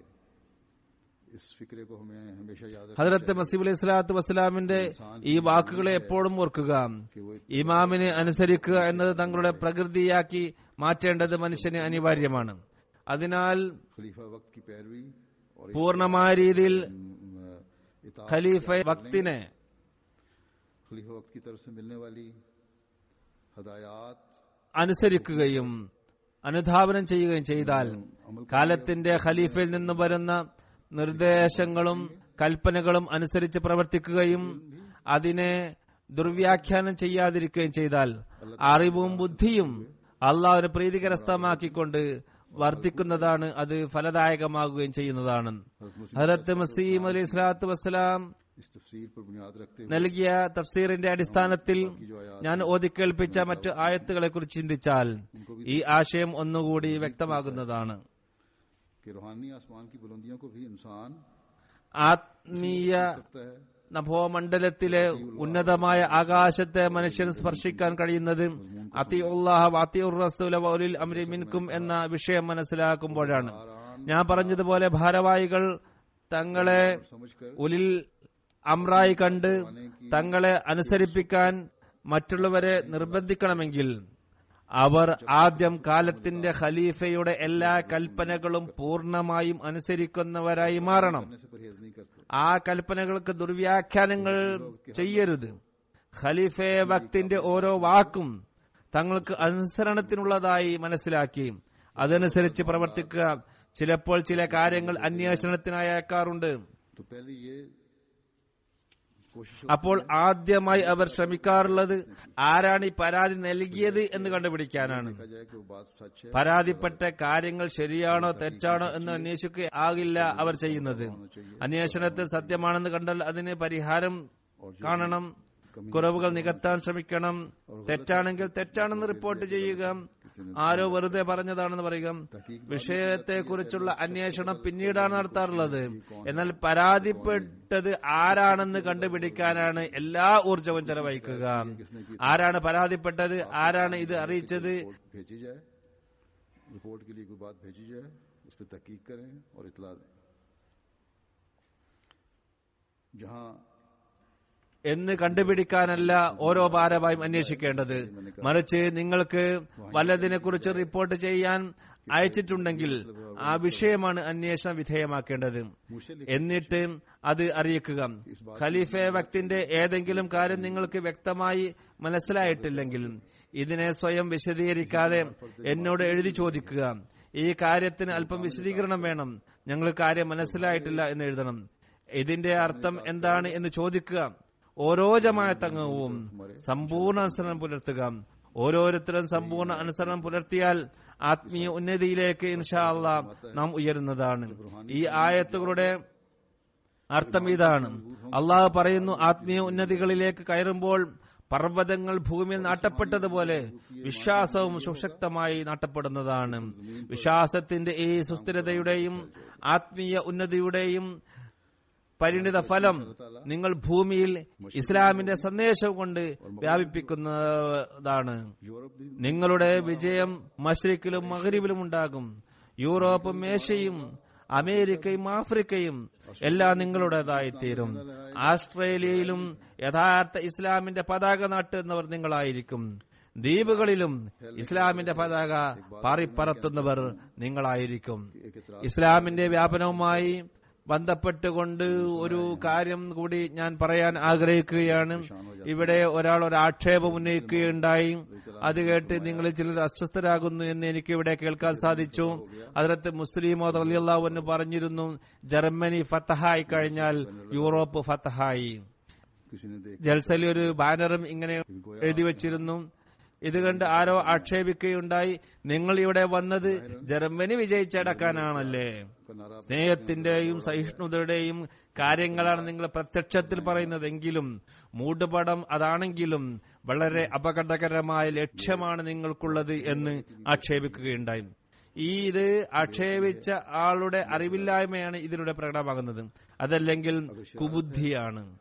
इस फिक्रे को हमें हमेशा याद रखना ഹജറത്ത് चाहिए മസീബ് അലൈഹി സ്വലാത്തു വസ്സലാമിന്റെ ഈ വാക്കുകളെ എപ്പോഴും ഓർക്കുക कि वो ഇമാമിനെ അനുസരിക്കുക എന്നത് തങ്ങളുടെ പ്രകൃതിയാക്കി മാറ്റേണ്ടത് മനുഷ്യന് അനിവാര്യമാണ് അതിനാൽ खलीफा वक्त की पैरवी और इस, പൂർണ്ണമായ രീതിയിൽ अम, इताअत ഖലീഫ വക്തിനെ खलीफा वक्त की तरफ से मिलने वाली हदायत അനുസരിക്കുകയും അനുധാവനം ചെയ്യുകയും ചെയ്താൽ കാലത്തിന്റെ ഖലീഫയിൽ നിന്ന് വരുന്ന നിർദ്ദേശങ്ങളും കൽപ്പനകളും അനുസരിച്ച് പ്രവർത്തിക്കുകയും അതിനെ ദുർവ്യാഖ്യാനം ചെയ്യാതിരിക്കുകയും ചെയ്താൽ അറിവും ബുദ്ധിയും അള്ളാഹുവിനെ പ്രീതികരസ്ഥമാക്കിക്കൊണ്ട് വർദ്ധിക്കുന്നതാണ് അത് ഫലദായകമാകുകയും ചെയ്യുന്നതാണ് ഹരത്ത് മസീം അലി സ്വലാത്തു വസ്സലാം इस तफसीर पर बुनियाद रखते हुए നൽകിയ തഫ്സീറിന്റെ അടിസ്ഥാനത്തിൽ ഞാൻ ഓതിക്കേൾപ്പിച്ച മറ്റ് ആയത്തുകളെ കുറിച്ച് ചിന്തിച്ചാൽ ഈ ആശയം ഒന്നുകൂടി വ്യക്തമാകുന്നതാണ് कि रूहानी आसमान की बुलंदियों को भी इंसान ആത്മീയ सकता है നഭോമണ്ഡലത്തിലെ ഉന്നതമായ ആകാശത്തെ മനുഷ്യൻ സ്പർശിക്കാൻ കഴിയുന്നത് അത്തിഉല്ലാഹ അത്തിഉർ റസൂല വൗലിൽ അംരി മിൻകും എന്ന വിഷയം മനസ്സിലാക്കുമ്പോഴാണ് ഞാൻ പറഞ്ഞതുപോലെ ഭാരവാഹികൾ തങ്ങളെ समझकर ഉലിൽ അമ്രായി കണ്ട് തങ്ങളെ അനുസരിപ്പിക്കാൻ മറ്റുള്ളവരെ നിർബന്ധിക്കണമെങ്കിൽ അവർ ആദ്യം കാലത്തിന്റെ ഖലീഫയുടെ എല്ലാ കൽപ്പനകളും പൂർണ്ണമായും അനുസരിക്കുന്നവരായി മാറണം करने से परहेज नहीं करते ആ കൽപ്പനകൾക്ക് ദുർവ്യാഖ്യാനങ്ങൾ ചെയ്യരുത് ഖലീഫെ വക്തിന്റെ ഓരോ വാക്കും തങ്ങൾക്ക് അനുസരണത്തിനുള്ളതായി മനസ്സിലാക്കി അതനുസരിച്ച് പ്രവർത്തിക്കുക ചിലപ്പോൾ ചില കാര്യങ്ങൾ അന്വേഷണത്തിനായി അയക്കാറുണ്ട് तो पहले ये कोशिश അപ്പോൾ ആദ്യമായി അവർ ശ്രമിക്കാറുള്ളത് ആരാണ് ഈ പരാതി നൽകിയത് എന്ന് കണ്ടുപിടിക്കാനാണ് देखा जाए कि वो बात सच है പരാതിപ്പെട്ട കാര്യങ്ങൾ ശരിയാണോ തെറ്റാണോ എന്ന് അന്വേഷിക്കുക ആകില്ല അവർ ചെയ്യുന്നത് അന്വേഷണത്തിൽ സത്യമാണെന്ന് കണ്ടാൽ അതിന് പരിഹാരം കാണണം കുറവുകൾ നികത്താൻ ശ്രമിക്കണം തെറ്റാണെങ്കിൽ തെറ്റാണെന്ന് റിപ്പോർട്ട് ചെയ്യുക ആരോ വെറുതെ പറഞ്ഞതാണെന്ന് പറയുക വിഷയത്തെക്കുറിച്ചുള്ള അന്വേഷണം പിന്നീടാണ് നടത്താറുള്ളത് എന്നാൽ പരാതിപ്പെട്ടത് ആരാണെന്ന് കണ്ടുപിടിക്കാനാണ് എല്ലാ ഊർജവും ചെലവഴിക്കുക ആരാണ് പരാതിപ്പെട്ടത് ആരാണ് ഇത് അറിയിച്ചത് रिपोर्ट भेजी जाए रिपोर्ट के लिए कोई बात भेजी जाए उस पर तहकीक करें और इतला दें जहां എന്ന് കണ്ടുപിടിക്കാനല്ല ഓരോ ഭാരവായും അന്വേഷിക്കേണ്ടത് മറിച്ച് നിങ്ങൾക്ക് വല്ലതിനെ കുറിച്ച് റിപ്പോർട്ട് ചെയ്യാൻ അയച്ചിട്ടുണ്ടെങ്കിൽ ആ വിഷയമാണ് അന്വേഷണ വിധേയമാക്കേണ്ടത് मुझसे എന്നിട്ട് അത് അറിയിക്കുക ഖലീഫെ വക്തിന്റെ ഏതെങ്കിലും കാര്യം നിങ്ങൾക്ക് വ്യക്തമായി മനസ്സിലായിട്ടില്ലെങ്കിൽ ഇതിനെ സ്വയം വിശദീകരിക്കാതെ എന്നോട് എഴുതി ചോദിക്കുക ഈ കാര്യത്തിന് അല്പം വിശദീകരണം വേണം ഞങ്ങൾ കാര്യം മനസ്സിലായിട്ടില്ല എന്ന് എഴുതണം ഇതിന്റെ അർത്ഥം എന്താണ് എന്ന് ചോദിക്കുക ഓരോ ജമാഅത്തംഗവും സമ്പൂർണ്ണ അനുസരണം പുലർത്തുക ഓരോരുത്തരും സമ്പൂർണ്ണ അനുസരണം പുലർത്തിയാൽ ആത്മീയ ഉന്നതിയിലേക്ക് ഇൻഷാ അള്ളാ നാം ഉയരുന്നതാണ് ഈ ആയത്തുകളുടെ അർത്ഥം ഇതാണ് അള്ളാഹ് പറയുന്നു ആത്മീയ ഉന്നതികളിലേക്ക് കയറുമ്പോൾ പർവ്വതങ്ങൾ ഭൂമിയിൽ നാട്ടപ്പെട്ടതുപോലെ വിശ്വാസവും സുശക്തമായി നാട്ടപ്പെടുന്നതാണ് വിശ്വാസത്തിന്റെ ഈ സുസ്ഥിരതയുടെയും ആത്മീയ ഉന്നതിയുടെയും പരിണിത ഫലം നിങ്ങൾ ഭൂമിയിൽ ഇസ്ലാമിന്റെ സന്ദേശം കൊണ്ട് വ്യാപിപ്പിക്കുന്നതാണ് यूरोप भी നിങ്ങളുടെ വിജയം മഷ്രിക്കിലും മഹരിബിലും ഉണ്ടാകും യൂറോപ്പും ഏഷ്യയും അമേരിക്കയും ആഫ്രിക്കയും എല്ലാം നിങ്ങളുടേതായി തീരും ആസ്ട്രേലിയയിലും യഥാർത്ഥ ഇസ്ലാമിന്റെ പതാക നാട്ടുന്നവർ നിങ്ങളായിരിക്കും ദ്വീപുകളിലും ഇസ്ലാമിന്റെ പതാക പാറിപ്പറത്തുന്നവർ നിങ്ങളായിരിക്കും ഇസ്ലാമിന്റെ വ്യാപനവുമായി ബന്ധപ്പെട്ടുകൊണ്ട് ഒരു കാര്യം കൂടി ഞാൻ പറയാൻ ആഗ്രഹിക്കുകയാണ് ഇവിടെ ഒരാൾ ഒരു ആക്ഷേപം ഉന്നയിക്കുകയുണ്ടായി അത് കേട്ട് നിങ്ങളിൽ ചിലർ അസ്വസ്ഥരാകുന്നു എന്ന് എനിക്ക് ഇവിടെ കേൾക്കാൻ സാധിച്ചു അതിനകത്ത് മുസ്ലിമോ അലിയല്ലാവു എന്ന് പറഞ്ഞിരുന്നു ജർമ്മനി ഫത്തഹായി കഴിഞ്ഞാൽ യൂറോപ്പ് ഫത്തഹായി किसी ने देख ജൽസലി ഒരു ബാനറും ഇങ്ങനെ എഴുതി വച്ചിരുന്നു ഇത് കണ്ട് ആരോ ആക്ഷേപിക്കുകയുണ്ടായി നിങ്ങൾ ഇവിടെ വന്നത് ജർമ്മനി വിജയിച്ചടക്കാനാണല്ലേ का नारा സ്നേഹത്തിന്റെയും സഹിഷ്ണുതയുടെയും കാര്യങ്ങളാണ് നിങ്ങൾ പ്രത്യക്ഷത്തിൽ പറയുന്നതെങ്കിലും മൂടുപടം അതാണെങ്കിലും വളരെ അപകടകരമായ ലക്ഷ്യമാണ് നിങ്ങൾക്കുള്ളത് എന്ന് ആക്ഷേപിക്കുകയുണ്ടായി ഈ ഇത് ആക്ഷേപിച്ച ആളുടെ അറിവില്ലായ്മയാണ് ഇതിലൂടെ പ്രകടമാകുന്നത് അതല്ലെങ്കിൽ കുബുദ്ധിയാണ്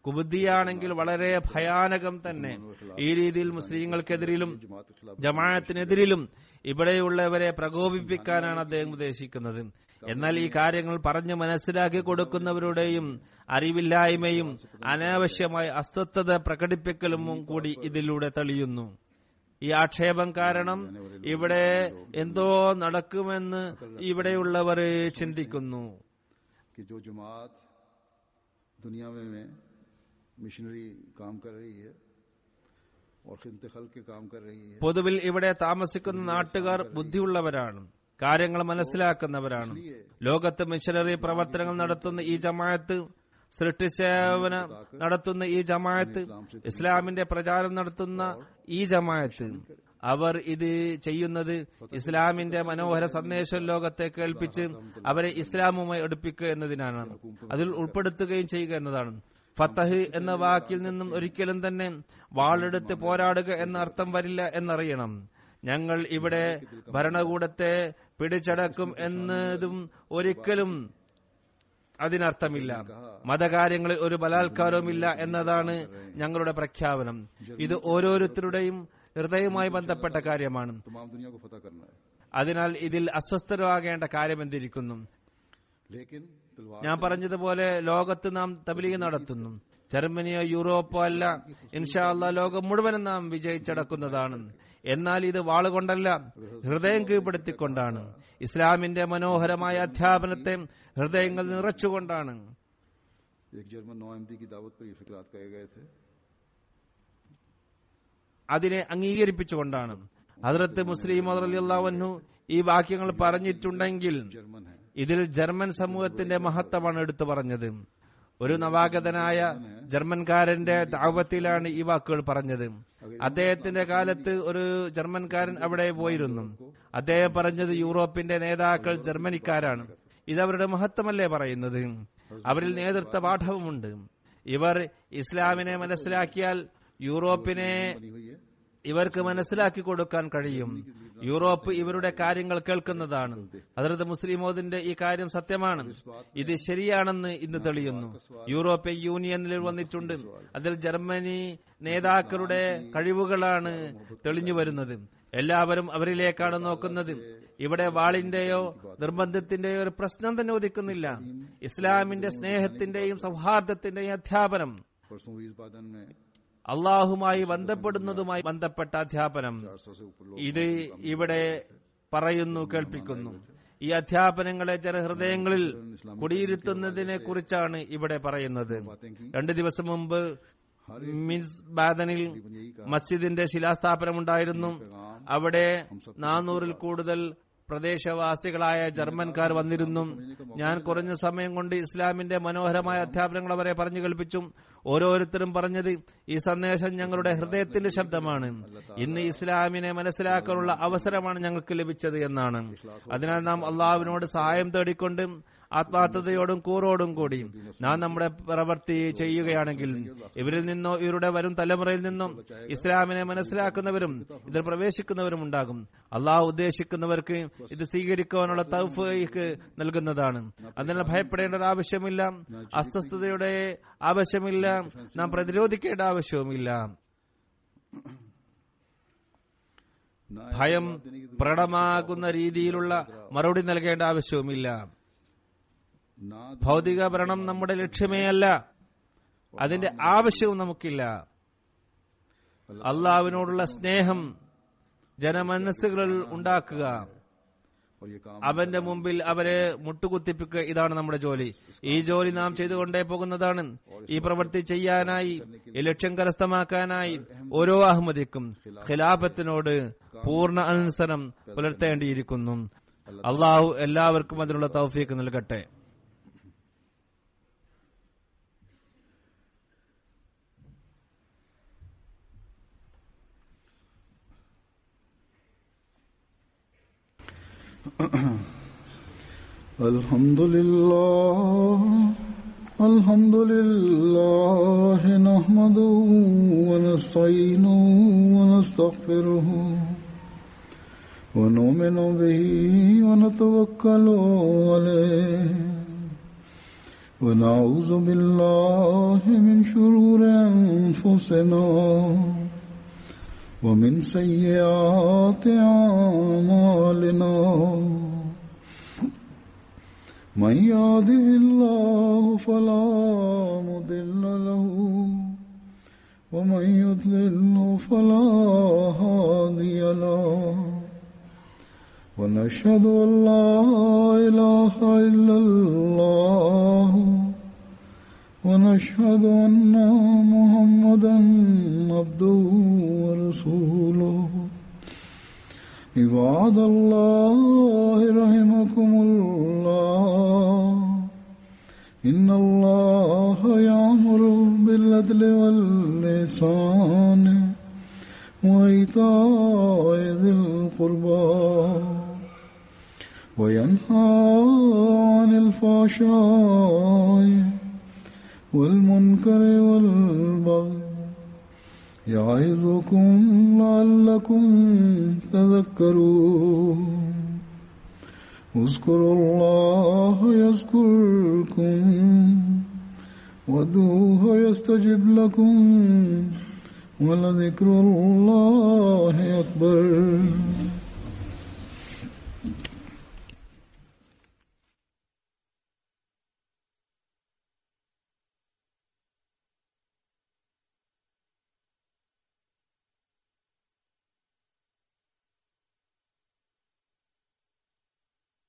കുബുദ്ധിയാണെങ്കിൽ വളരെ ഭയാനകം തന്നെ ഈ രീതിയിൽ മുസ്ലിങ്ങൾക്കെതിരിലും जमात के खिलाफ ജമാഅത്തിനെതിരിലും ഇവിടെയുള്ളവരെ പ്രകോപിപ്പിക്കാനാണ് അദ്ദേഹം ഉദ്ദേശിക്കുന്നത് എന്നാൽ ഈ കാര്യങ്ങൾ പറഞ്ഞു മനസ്സിലാക്കി കൊടുക്കുന്നവരുടെയും അറിവില്ലായ്മയും അനാവശ്യമായ അസ്വസ്ഥത പ്രകടിപ്പിക്കലും കൂടി ഇതിലൂടെ തെളിയുന്നു ഈ ആക്ഷേപം കാരണം ഇവിടെ എന്തോ നടക്കുമെന്ന് ഇവിടെയുള്ളവർ ചിന്തിക്കുന്നു कि जो जमात दुनिया में, में मिशनरी काम कर रही है और खिदमत खल के काम कर रही है പൊതുവിൽ ഇവിടെ താമസിക്കുന്ന നാട്ടുകാർ ബുദ്ധിയുള്ളവരാണ് കാര്യങ്ങൾ മനസ്സിലാക്കുന്നവരാണ് ലോകത്ത് മിഷനറി പ്രവർത്തനങ്ങൾ നടത്തുന്ന ഈ ജമാഅത്ത് സൃഷ്ടിസേവന നടത്തുന്ന ഈ ജമാഅത്ത് ഇസ്ലാമിന്റെ പ്രചാരം നടത്തുന്ന ഈ ജമാഅത്ത് അവർ ഇത് ചെയ്യുന്നത് ഇസ്ലാമിന്റെ മനോഹര സന്ദേശം ലോകത്തെ കേൾപ്പിച്ച് അവരെ ഇസ്ലാമുമായി അടുപ്പിക്കുക എന്നതിനാണ് അതിൽ ഉൾപ്പെടുത്തുകയും ചെയ്യുക എന്നതാണ് ഫത്തഹ് എന്ന വാക്കിൽ നിന്നും ഒരിക്കലും തന്നെ വാളെടുത്ത് പോരാടുക എന്ന അർത്ഥം വരില്ല എന്നറിയണം ഞങ്ങൾ ഇവിടെ ഭരണകൂടത്തെ പിടിച്ചടക്കും എന്നതും ഒരിക്കലും അതിനർത്ഥമില്ല മതകാര്യങ്ങളിൽ ഒരു ബലാത്കാരവുമില്ല എന്നതാണ് ഞങ്ങളുടെ പ്രഖ്യാപനം ഇത് ഓരോരുത്തരുടെയും ഹൃദയവുമായി ബന്ധപ്പെട്ട കാര്യമാണ് तमाम दुनिया को फतह करना है അതിനാൽ ഇതിൽ അസ്വസ്ഥരാകേണ്ട കാര്യം എന്തിരിക്കുന്നു लेकिन तलवार ഞാൻ പറഞ്ഞതുപോലെ ലോകത്ത് നാം തബ്ലീഗ് നടത്തുന്നു ജർമ്മനിയോ യൂറോപ്പോ അല്ല ഇൻഷാ അല്ലാ ലോകം മുഴുവനും നാം വിജയിച്ചടക്കുന്നതാണ് എന്നാൽ ഇത് വാളുകൊണ്ടല്ല ഹൃദയം കീഴ്പ്പെടുത്തിക്കൊണ്ടാണ് ഇസ്ലാമിന്റെ മനോഹരമായ അധ്യാപനത്തെ ഹൃദയങ്ങൾ നിറച്ചുകൊണ്ടാണ് एक जर्मन नौ एमडी की दावत पर ये फिक्रात कहे गए थे അതിനെ അംഗീകരിപ്പിച്ചുകൊണ്ടാണ് ഹദ്രത്ത് മുസ്ലിം അള്ളാഹു ഈ വാക്യങ്ങൾ പറഞ്ഞിട്ടുണ്ടെങ്കിൽ जर्मन है ഇതിൽ ജർമ്മൻ സമൂഹത്തിന്റെ മഹത്വമാണ് എടുത്തു പറഞ്ഞത് ഒരു നവാഗതനായ ജർമ്മൻകാരന്റെ ദാവത്തിലാണ് ഈ വാക്കുകൾ പറഞ്ഞത് അദ്ദേഹത്തിന്റെ കാലത്ത് ഒരു ജർമ്മൻകാരൻ അവിടെ പോയിരുന്നു അദ്ദേഹം പറഞ്ഞത് യൂറോപ്പിന്റെ നേതാക്കൾ ജർമ്മനിക്കാരാണ് ഇതവരുടെ മഹത്വമല്ലേ പറയുന്നത് അവരിൽ നേതൃത്വ പാഠവുമുണ്ട് ഇവർ ഇസ്ലാമിനെ മനസ്സിലാക്കിയാൽ യൂറോപ്പിനെ बनी हुई है ഇവർക്ക് മനസ്സിലാക്കി കൊടുക്കാൻ കഴിയും യൂറോപ്പ് ഇവരുടെ കാര്യങ്ങൾ കേൾക്കുന്നതാണ് ഹദ്രത്ത് മുസ്ലിമോദിന്റെ ഈ കാര്യം സത്യമാണ് ഇത് ശരിയാണെന്ന് ഇന്ന് തെളിയുന്നു യൂറോപ്യൻ യൂണിയനിൽ വന്നിട്ടുണ്ട് അതിൽ ജർമ്മനി നേതാക്കളുടെ കഴിവുകളാണ് തെളിഞ്ഞു വരുന്നത് എല്ലാവരും അവരിലേക്കാണ് നോക്കുന്നത് ഇവിടെ വാളിന്റെയോ നിർബന്ധത്തിന്റെയോ ഒരു പ്രശ്നം തന്നെ ഉദിക്കുന്നില്ല ഇസ്ലാമിന്റെ സ്നേഹത്തിന്റെയും സൗഹാർദ്ദത്തിന്റെയും അധ്യാപനം परसों हुई इस बादन में അള്ളാഹുമായി ബന്ധപ്പെടുന്നതുമായി ബന്ധപ്പെട്ട അധ്യാപനം चार सौ से ऊपर लोग ഇത് ഇവിടെ പറയുന്നു കേൾപ്പിക്കുന്നു ഈ അധ്യാപനങ്ങളെ ജനഹൃദയങ്ങളിൽ കുടിയിരുത്തുന്നതിനെ കുറിച്ചാണ് ഇവിടെ പറയുന്നത് बातें की രണ്ടു ദിവസം മുമ്പ് മിൻസ് ബാദനിൽ മസ്ജിദിന്റെ ശിലാസ്ഥാപനമുണ്ടായിരുന്നു അവിടെ നാനൂറിൽ കൂടുതൽ പ്രദേശവാസികളായ ജർമ്മൻകാർ വന്നിരുന്നു ഞാൻ കുറഞ്ഞ സമയം കൊണ്ട് ഇസ്ലാമിന്റെ മനോഹരമായ അധ്യാപനങ്ങൾ അവരെ പറഞ്ഞു കേൾപ്പിച്ചു ഓരോരുത്തരും പറഞ്ഞത് ഈ സന്ദേശം ഞങ്ങളുടെ ഹൃദയത്തിന്റെ ശബ്ദമാണ് ഇന്ന് ഇസ്ലാമിനെ മനസ്സിലാക്കാനുള്ള അവസരമാണ് ഞങ്ങൾക്ക് ലഭിച്ചത് എന്നാണ് അതിനാൽ നാം അള്ളാഹുവിനോട് സഹായം തേടിക്കൊണ്ട് ആത്മാർത്ഥതയോടും കൂറോടും കൂടി നാം നമ്മുടെ പ്രവൃത്തി ചെയ്യുകയാണെങ്കിൽ ഇവരിൽ നിന്നോ ഇവരുടെ വരും തലമുറയിൽ നിന്നും ഇസ്ലാമിനെ മനസ്സിലാക്കുന്നവരും ഇതിൽ പ്രവേശിക്കുന്നവരും ഉണ്ടാകും അള്ളാഹു ഉദ്ദേശിക്കുന്നവർക്ക് ഇത് സ്വീകരിക്കുവാനുള്ള തൗഫീഖ് നൽകുന്നതാണ് അതിനാൽ ഭയപ്പെടേണ്ട ഒരു ആവശ്യമില്ല അസ്വസ്ഥതയുടെ ആവശ്യമില്ല നാം പ്രതിരോധിക്കേണ്ട ആവശ്യവുമില്ല ना ഭയം പ്രകടമാകുന്ന രീതിയിലുള്ള മറുപടി നൽകേണ്ട ആവശ്യവുമില്ല ना ഭൗതിക ഭരണം നമ്മുടെ ലക്ഷ്യമേ അല്ല അതിന്റെ ആവശ്യവും നമുക്കില്ല അള്ളാവിനോടുള്ള സ്നേഹം ജനമനസ്സുകളിൽ ഉണ്ടാക്കുക और ये काम അവന്റെ മുമ്പിൽ അവരെ മുട്ടുകുത്തിപ്പിക്കുക ഇതാണ് നമ്മുടെ ജോലി ഈ ജോലി നാം ചെയ്തുകൊണ്ടേ പോകുന്നതാണ് ഈ പ്രവൃത്തി ചെയ്യാനായി ഈ ലക്ഷ്യം കരസ്ഥമാക്കാനായി ഓരോ അഹമ്മദിക്കും ഖിലാഫത്തിനോട് പൂർണ്ണ അനുസരണം പുലർത്തേണ്ടിയിരിക്കുന്നു അള്ളാഹു എല്ലാവർക്കും അതിനുള്ള തൗഫീക്ക് നൽകട്ടെ الحمد لله الحمد لله نحمده ونستعينه ونستغفره ونؤمن به ونتوكل عليه ونعوذ بالله من شرور أنفسنا ومن سيئات أعمالنا من يهده الله فلا مضل له ومن يضلل فلا هادي له ونشهد أن لا إله إلا الله ونشهد أن محمدا عبده ورسوله عباد الله رحمكم الله إن الله يأمر بالعدل واللسان وإيتاء ذي القربى وينهى عن الفحشاء والمنكر والبغي يعظكم لعلكم تذكرون اذكروا الله يذكركم وادعوه يستجب لكم ولذكر الله أكبر